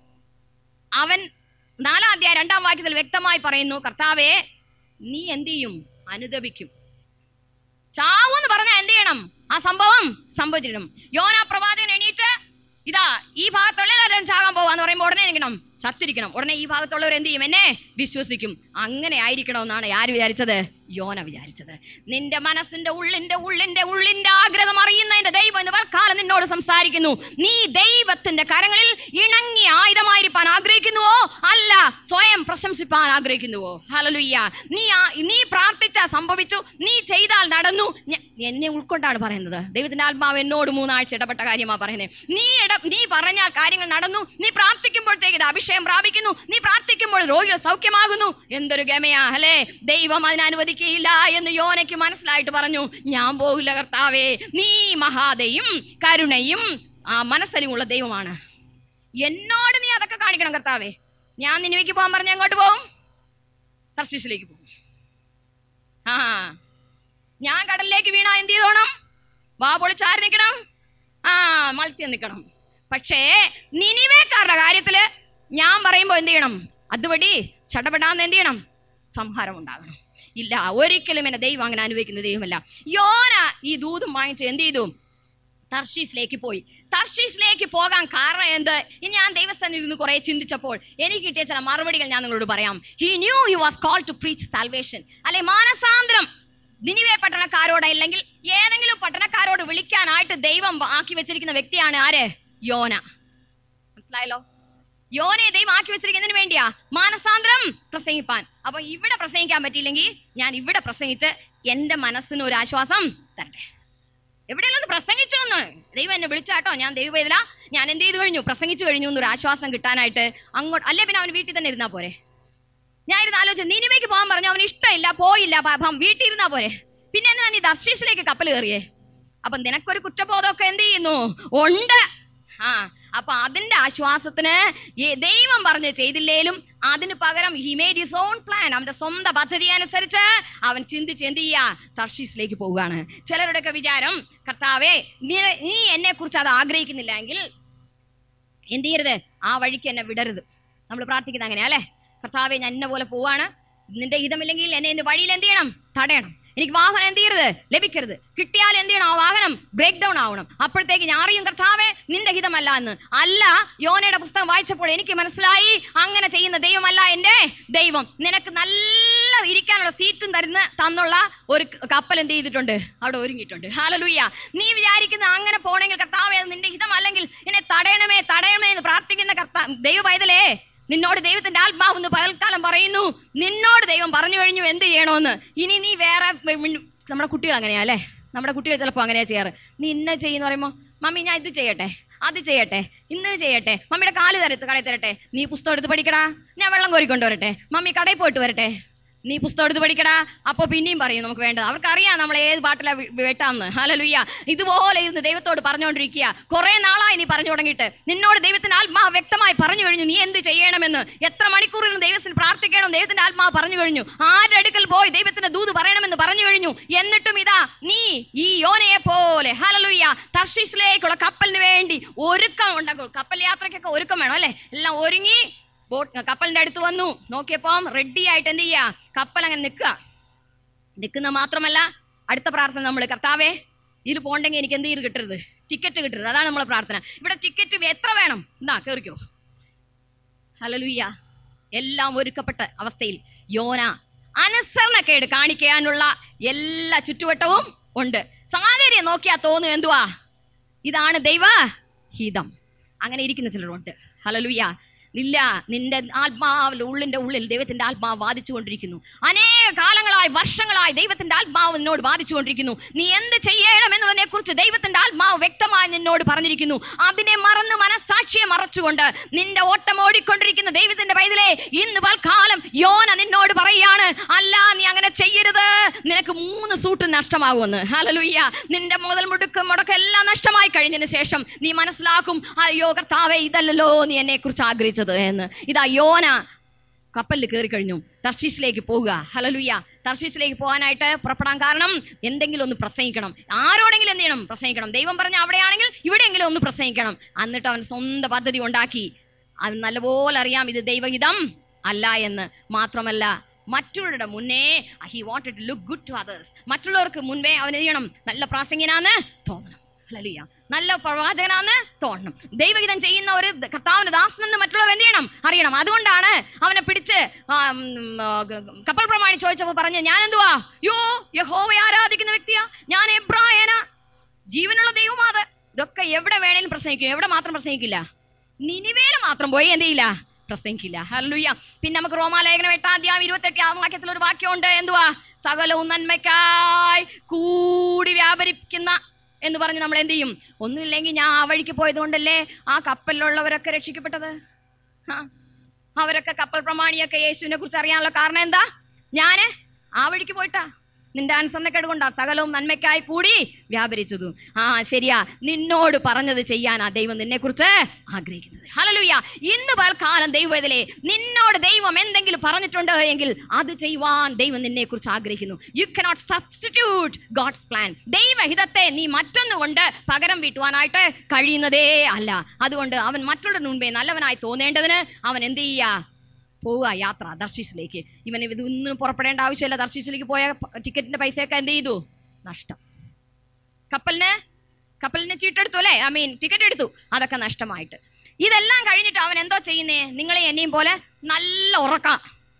Speaker 1: അവൻ നാലാം അധ്യായ രണ്ടാം വാക്യത്തിൽ വ്യക്തമായി പറയുന്നു കർത്താവെ നീ എന്ത് ചെയ്യും അനുദപിക്കും ചാവൂന്ന് പറഞ്ഞാൽ എന്ത് ചെയ്യണം ആ സംഭവം സംഭവിച്ചിരണം യോനാ പ്രവാചകൻ എണീറ്റ് ഇതാ ഈ ഭാഗത്തുള്ള എല്ലാവരും ചാകാൻ പോവാന്ന് പറയുമ്പോൾ ഉടനെ നിൽക്കണം ചത്തിരിക്കണം ഉടനെ ഈ ഭാഗത്തുള്ളവർ എന്ത് ചെയ്യും എന്നെ വിശ്വസിക്കും അങ്ങനെ ആയിരിക്കണമെന്നാണ് ആര് വിചാരിച്ചത് യോന വിചാരിച്ചത് നിന്റെ മനസ്സിന്റെ ഉള്ളിന്റെ ഉള്ളിന്റെ ഉള്ളിന്റെ ആഗ്രഹം അറിയുന്നതിന്റെ ദൈവം എന്ന് കാലം നിന്നോട് സംസാരിക്കുന്നു നീ ദൈവത്തിന്റെ കരങ്ങളിൽ ഇണങ്ങി ആയുധമായിരിക്കാൻ ആഗ്രഹിക്കുന്നുവോ അല്ല സ്വയം പ്രശംസിപ്പാൻ ആഗ്രഹിക്കുന്നുവോ ഹലലുയ്യ നീ ആ- നീ പ്രാർത്ഥിച്ച സംഭവിച്ചു നീ ചെയ്താൽ നടന്നു ഞ- എന്നെ ഉൾക്കൊണ്ടാണ് പറയുന്നത് ദൈവത്തിന്റെ ആത്മാവ് എന്നോട് മൂന്നാഴ്ച ഇടപെട്ട കാര്യമാ പറയുന്നത് നീ ഇട നീ പറഞ്ഞാൽ കാര്യങ്ങൾ നടന്നു നീ പ്രാർത്ഥിക്കുമ്പോഴത്തേക്ക് ഇത് അഭിഷേകം പ്രാപിക്കുന്നു നീ പ്രാർത്ഥിക്കുമ്പോൾ രോഗികൾ സൗഖ്യമാകുന്നു എന്തൊരു ഗമയാ അല്ലേ ദൈവം അതിന് അനുവദിക്കുകയില്ല എന്ന് യോനയ്ക്ക് മനസ്സിലായിട്ട് പറഞ്ഞു ഞാൻ പോകില്ല കർത്താവേ നീ മഹാദയും കരുണയും ആ മനസ്സലിവുള്ള ദൈവമാണ് എന്നോട് നീ അതൊക്കെ കാണിക്കണം കർത്താവേ ഞാൻ നിനുവയ്ക്ക് പോകാൻ പറഞ്ഞ എങ്ങോട്ട് പോകും തർശീസിലേക്ക് പോകും ആ ഞാൻ കടലിലേക്ക് വീണാ എന്ത് ചെയ്തോണം വാ പൊളിച്ചാരി നിൽക്കണം ആ മത്സ്യം നിൽക്കണം പക്ഷേ നിനിവേക്കാരുടെ കാര്യത്തില് ഞാൻ പറയുമ്പോൾ എന്ത് ചെയ്യണം അതുവഴി ചടപെടാന്ന് എന്ത് ചെയ്യണം സംഹാരം ഉണ്ടാകണം ഇല്ല ഒരിക്കലും എന്നെ ദൈവം അങ്ങനെ അനുഭവിക്കുന്ന ദൈവമല്ല യോന ഈ ദൂതും വാങ്ങിച്ച് എന്ത് ചെയ്തു തർഷീസിലേക്ക് പോയി തർഷീസിലേക്ക് പോകാൻ കാരണം എന്ത് ഇനി ഞാൻ ദൈവസ്ഥാനിൽ നിന്ന് കുറെ ചിന്തിച്ചപ്പോൾ എനിക്ക് കിട്ടിയ ചില മറുപടികൾ ഞാൻ നിങ്ങളോട് പറയാം he knew you was call to preach salvation അല്ലെ മാനസാന്തരം നിനിവേ പട്ടണക്കാരോട് അല്ലെങ്കിൽ ഏതെങ്കിലും പട്ടണക്കാരോട് വിളിക്കാനായിട്ട് ദൈവം ആക്കി വെച്ചിരിക്കുന്ന വ്യക്തിയാണ് ആര് യോന മനസ്സിലായല്ലോ യോനയെ ദൈവം ആക്കി വെച്ചിരിക്കുന്നതിന് വേണ്ടിയാ മാനസാന്തരം പ്രസംഗിപ്പാൻ അപ്പൊ ഇവിടെ പ്രസംഗിക്കാൻ പറ്റിയില്ലെങ്കിൽ ഞാൻ ഇവിടെ പ്രസംഗിച്ച് എന്റെ മനസ്സിന് ഒരു ആശ്വാസം തരട്ടെ എവിടെയെങ്കിലും ഒന്ന് പ്രസംഗിച്ചു എന്ന് ദൈവം എന്നെ വിളിച്ചാട്ടോ ഞാൻ ദൈവം ചെയ്തില്ല ഞാൻ എന്ത് ചെയ്തു കഴിഞ്ഞു പ്രസംഗിച്ചു കഴിഞ്ഞു എന്നൊരു ആശ്വാസം കിട്ടാനായിട്ട് അങ്ങോട്ട് അല്ലേ പിന്നെ അവൻ വീട്ടിൽ തന്നെ ഇരുന്നാ പോരെ ഞാൻ ഇരുന്ന് ആലോചിച്ചു നീനിവേക്ക് പോകാൻ പറഞ്ഞു അവന് ഇഷ്ടമില്ല പോയില്ല പാപം വീട്ടിൽ ഇരുന്നാ പോരെ പിന്നെ എന്തിനാ നീ ദർശീസിലേക്ക് കപ്പൽ കയറിയേ അപ്പൊ നിനക്കൊരു കുറ്റബോധമൊക്കെ എന്ത് ചെയ്യുന്നു ഉണ്ട് ആ അപ്പൊ അതിന്റെ ആശ്വാസത്തിന് ഈ ദൈവം പറഞ്ഞ് ചെയ്തില്ലേലും അതിന് പകരം he made his own plan അവന്റെ സ്വന്തം പദ്ധതി അനുസരിച്ച് അവൻ ചിന്തിച്ച് എന്ത് ചെയ്യാ തർഷീസിലേക്ക് പോവുകയാണ് ചിലരുടെയൊക്കെ വിചാരം കർത്താവേ നീ നീ എന്നെ കുറിച്ച് അത് ആഗ്രഹിക്കുന്നില്ല എങ്കിൽ എന്ത് ചെയ്യരുത് ആ വഴിക്ക് എന്നെ വിടരുത് നമ്മൾ പ്രാർത്ഥിക്കുന്നത് അങ്ങനെയാ അല്ലേ കർത്താവെ ഞാൻ എന്നെ പോലെ പോവാണ് നിന്റെ ഹിതമില്ലെങ്കിൽ എന്നെ എന്റെ വഴിയിൽ എന്ത് ചെയ്യണം തടയണം എനിക്ക് വാഹനം എന്ത് ചെയ്യരുത് ലഭിക്കരുത് കിട്ടിയാൽ എന്ത് ചെയ്യണം ആ വാഹനം ബ്രേക്ക് ഡൗൺ ആവണം അപ്പോഴത്തേക്ക് ഞാൻ അറിയും കർത്താവെ നിന്റെ ഹിതമല്ല എന്ന് അല്ല യോനയുടെ പുസ്തകം വായിച്ചപ്പോൾ എനിക്ക് മനസ്സിലായി അങ്ങനെ ചെയ്യുന്ന ദൈവമല്ല എന്റെ ദൈവം നിനക്ക് നല്ല ഇരിക്കാനുള്ള സീറ്റും തരുന്ന തന്നുള്ള ഒരു കപ്പൽ എന്ത് ചെയ്തിട്ടുണ്ട് അവിടെ ഒരുങ്ങിയിട്ടുണ്ട് ഹാലലൂയ നീ വിചാരിക്കുന്ന അങ്ങനെ പോണെങ്കിൽ കർത്താവെ അത് നിന്റെ ഹിതമല്ലെങ്കിൽ എന്നെ തടയണമേ തടയണമേ എന്ന് പ്രാർത്ഥിക്കുന്ന കർത്താ ദൈവ പൈതലേ നിന്നോട് ദൈവത്തിന്റെ ആത്മാവ് എന്ന് പകൽക്കാലം പറയുന്നു നിന്നോട് ദൈവം പറഞ്ഞു കഴിഞ്ഞു എന്ത് ചെയ്യണമെന്ന് ഇനി നീ വേറെ വി- വി- നമ്മുടെ കുട്ടികൾ അങ്ങനെയാ അല്ലേ നമ്മുടെ കുട്ടികൾ ചിലപ്പോൾ അങ്ങനെയാ ചെയ്യാറ് നീ ഇന്ന ചെയ്യുന്ന പറയുമ്പോൾ മമ്മി ഞാൻ ഇത് ചെയ്യട്ടെ അത് ചെയ്യട്ടെ ഇന്ന് ചെയ്യട്ടെ മമ്മിയുടെ കാല് തരത്ത് കടയിൽ തരട്ടെ നീ പുസ്തകം എടുത്ത് പഠിക്കടാ ഞാൻ വെള്ളം കോരിക്കൊണ്ട് വരട്ടെ മമ്മി കടയിൽ പോയിട്ട് വരട്ടെ നീ പുസ്തകം എടുത്ത് പഠിക്കടാ അപ്പൊ പിന്നെയും പറയും നമുക്ക് വേണ്ടത് അവർക്കറിയാം നമ്മൾ ഏത് പാട്ടിലാ വി- വെട്ടാന്ന് ഹലലുയ്യ ഇതുപോലെ ഇരുന്ന് ദൈവത്തോട് പറഞ്ഞുകൊണ്ടിരിക്കുക കുറെ നാളായി നീ പറഞ്ഞു തുടങ്ങിയിട്ട് നിന്നോട് ദൈവത്തിന്റെ ആത്മാവ് വ്യക്തമായി പറഞ്ഞു കഴിഞ്ഞു നീ എന്ത് ചെയ്യണമെന്ന് എത്ര മണിക്കൂറിൽ ദൈവത്തിന് പ്രാർത്ഥിക്കണം ദൈവത്തിന്റെ ആത്മാവ് പറഞ്ഞു കഴിഞ്ഞു ആരുടെ അടുക്കൽ പോയി ദൈവത്തിന്റെ ദൂത് പറയണമെന്ന് പറഞ്ഞു കഴിഞ്ഞു എന്നിട്ടും ഇതാ നീ ഈ യോനയെ പോലെ ഹലലുയ്യ തർഷീസിലേക്കുള്ള കപ്പലിന് വേണ്ടി ഒരുക്കം ഉണ്ടാക്കും കപ്പൽ യാത്രയ്ക്കൊക്കെ ഒരുക്കം വേണം അല്ലെ എല്ലാം ഒരുങ്ങി ബോട്ട് കപ്പലിന്റെ അടുത്ത് വന്നു നോക്കിയപ്പം റെഡി ആയിട്ട് എന്ത് ചെയ്യാ കപ്പൽ അങ്ങനെ നിൽക്കുക നിൽക്കുന്ന മാത്രമല്ല അടുത്ത പ്രാർത്ഥന നമ്മൾ കർത്താവേ ഇതിൽ പോണ്ടെങ്കിൽ എനിക്ക് എന്ത് ചെയ്ത് കിട്ടരുത് ടിക്കറ്റ് കിട്ടരുത് അതാണ് നമ്മളെ പ്രാർത്ഥന ഇവിടെ ടിക്കറ്റ് എത്ര വേണം എന്നാ കേറിക്കോ ഹലലുയ്യ എല്ലാം ഒരുക്കപ്പെട്ട അവസ്ഥയിൽ യോന അനുസരണക്കേട് കാണിക്കാനുള്ള എല്ലാ ചുറ്റുവട്ടവും ഉണ്ട് സാഹചര്യം നോക്കിയാ തോന്നും എന്തുവാ ഇതാണ് ദൈവ ഹിതം അങ്ങനെ ഇരിക്കുന്ന ചിലരുണ്ട് ഹലലുയ്യ ഇല്ല നിന്റെ ആത്മാവിൽ ഉള്ളിന്റെ ഉള്ളിൽ ദൈവത്തിന്റെ ആത്മാവ് വാദിച്ചുകൊണ്ടിരിക്കുന്നു അനേക കാലങ്ങളായി വർഷങ്ങളായി ദൈവത്തിന്റെ ആത്മാവ് നിന്നോട് വാദിച്ചുകൊണ്ടിരിക്കുന്നു നീ എന്ത് ചെയ്യണം എന്നതിനെ കുറിച്ച് ദൈവത്തിന്റെ ആത്മാവ് വ്യക്തമായി നിന്നോട് പറഞ്ഞിരിക്കുന്നു അതിനെ മറന്ന് മനസാക്ഷിയെ മറച്ചുകൊണ്ട് നിന്റെ ഓട്ടം ഓടിക്കൊണ്ടിരിക്കുന്ന ദൈവത്തിന്റെ പൈതലേ ഇന്ന് പൽക്കാലം യോന നിന്നോട് പറയാണ് അല്ല നീ അങ്ങനെ ചെയ്യരുത് നിനക്ക് മൂന്ന് സൂട്ട് നഷ്ടമാകുമെന്ന് ഹലലുയ്യ നിന്റെ മുതൽ മുടുക്ക് മുടക്കം എല്ലാം നഷ്ടമായി കഴിഞ്ഞതിന് ശേഷം നീ മനസ്സിലാക്കും അയ്യോ കർത്താവേ ഇതല്ലല്ലോ നീ എന്നെ കുറിച്ച് ആഗ്രഹിച്ചത് എന്ന് ഇതാ യോന കപ്പലിൽ കയറി കഴിഞ്ഞു തർശീസിലേക്ക് പോവുക ഹലലുയ്യ തർശീസിലേക്ക് പോകാനായിട്ട് പുറപ്പെടാൻ കാരണം എന്തെങ്കിലും ഒന്ന് പ്രസംഗിക്കണം ആരോടെങ്കിലും എന്ത് ചെയ്യണം പ്രസംഗിക്കണം ദൈവം പറഞ്ഞ അവിടെയാണെങ്കിൽ ഇവിടെയെങ്കിലും ഒന്ന് പ്രസംഗിക്കണം എന്നിട്ട് അവൻ സ്വന്തം പദ്ധതി ഉണ്ടാക്കി അവൻ നല്ലപോലെ അറിയാം ഇത് ദൈവഹിതം അല്ല എന്ന് മാത്രമല്ല മറ്റുള്ളവരുടെ മുന്നേ he wanted to look good to others മറ്റുള്ളവർക്ക് മുൻപേ അവൻ എന്ത് ചെയ്യണം നല്ല പ്രാസംഗിനാന്ന് തോന്നണം ഹല്ലേലൂയ. നല്ല പ്രവാചകനാന്ന് തോന്നണം ദൈവഹിതം ചെയ്യുന്ന ഒരു കർത്താവിന്റെ ദാസനെന്ന് മറ്റുള്ളവർ എന്ത് ചെയ്യണം അറിയണം അതുകൊണ്ടാണ് അവനെ പിടിച്ച് ആ, ഉം, ആ, ഗ- ഗ- കപ്പൽ പ്രമാണി ചോദിച്ചപ്പോ പറഞ്ഞു ഞാൻ എന്തുവാ യോ യഹോവയെ ആരാധിക്കുന്ന വ്യക്തിയാ ഞാൻ എബ്രായന ജീവനുള്ള ദൈവമാത് ഇതൊക്കെ എവിടെ വേണേലും പ്രസംഗിക്കും എവിടെ മാത്രം പ്രസംഗിക്കില്ല നിനിവേല് മാത്രം പോയി എന്ത് ചെയ്യില്ല പ്രസംഗിക്കില്ല ഹല്ലുയ്യ പിന്നെ നമുക്ക് റോമാലേഖനം എട്ടാം അധ്യായം ഇരുപത്തെട്ടാം വാക്യത്തിൽ ഒരു വാക്യമുണ്ട് എന്തുവാ സകലവും നന്മയ്ക്കായി കൂടി വ്യാപരിക്കുന്ന എന്ന് പറഞ്ഞ് നമ്മൾ എന്ത് ചെയ്യും ഒന്നുമില്ലെങ്കിൽ ഞാൻ ആ വഴിക്ക് പോയത് കൊണ്ടല്ലേ ആ കപ്പലിലുള്ളവരൊക്കെ രക്ഷിക്കപ്പെട്ടത് ആ അവരൊക്കെ കപ്പൽ പ്രമാണിയൊക്കെ യേശുവിനെ കുറിച്ച് അറിയാനുള്ള കാരണം എന്താ ഞാന് ആ വഴിക്ക് പോയിട്ടാ നിന്റെ അനുസരണക്കേട് കൊണ്ടാ സകലവും നന്മയ്ക്കായി കൂടി വ്യാപരിച്ചതു ആ ശരിയാ നിന്നോട് പറഞ്ഞത് ചെയ്യാനാ ദൈവം നിന്നെ കുറിച്ച് ആഗ്രഹിക്കുന്നത് ഹലലുയ്യ ഇന്ന് പൽക്കാലം ദൈവത്തിലെ നിന്നോട് ദൈവം എന്തെങ്കിലും പറഞ്ഞിട്ടുണ്ട് എങ്കിൽ അത് ചെയ്യുവാൻ ദൈവം നിന്നെ കുറിച്ച് ആഗ്രഹിക്കുന്നു you cannot substitute God's plan ദൈവഹിതത്തെ നീ മറ്റൊന്നുകൊണ്ട് പകരം വീട്ടുവാനായിട്ട് കഴിയുന്നതേ അല്ല അതുകൊണ്ട് അവൻ മറ്റുള്ള മുൻപേ നല്ലവനായി തോന്നേണ്ടതിന് അവൻ എന്ത് ചെയ്യുക പോവുക യാത്ര ദർശീസിലേക്ക് ഇവൻ ഇത് ഒന്നും പുറപ്പെടേണ്ട ആവശ്യമില്ല ദർശീസിലേക്ക് പോയ പ- ടിക്കറ്റിന്റെ പൈസയൊക്കെ എന്ത് ചെയ്തു നഷ്ടം കപ്പലിന് കപ്പലിന് ചീട്ടെടുത്തു അല്ലേ ഐ മീൻ ടിക്കറ്റ് എടുത്തു അതൊക്കെ നഷ്ടമായിട്ട് ഇതെല്ലാം കഴിഞ്ഞിട്ട് അവൻ എന്തോ ചെയ്യുന്നേ നിങ്ങളെ എന്നെയും പോലെ നല്ല ഉറക്ക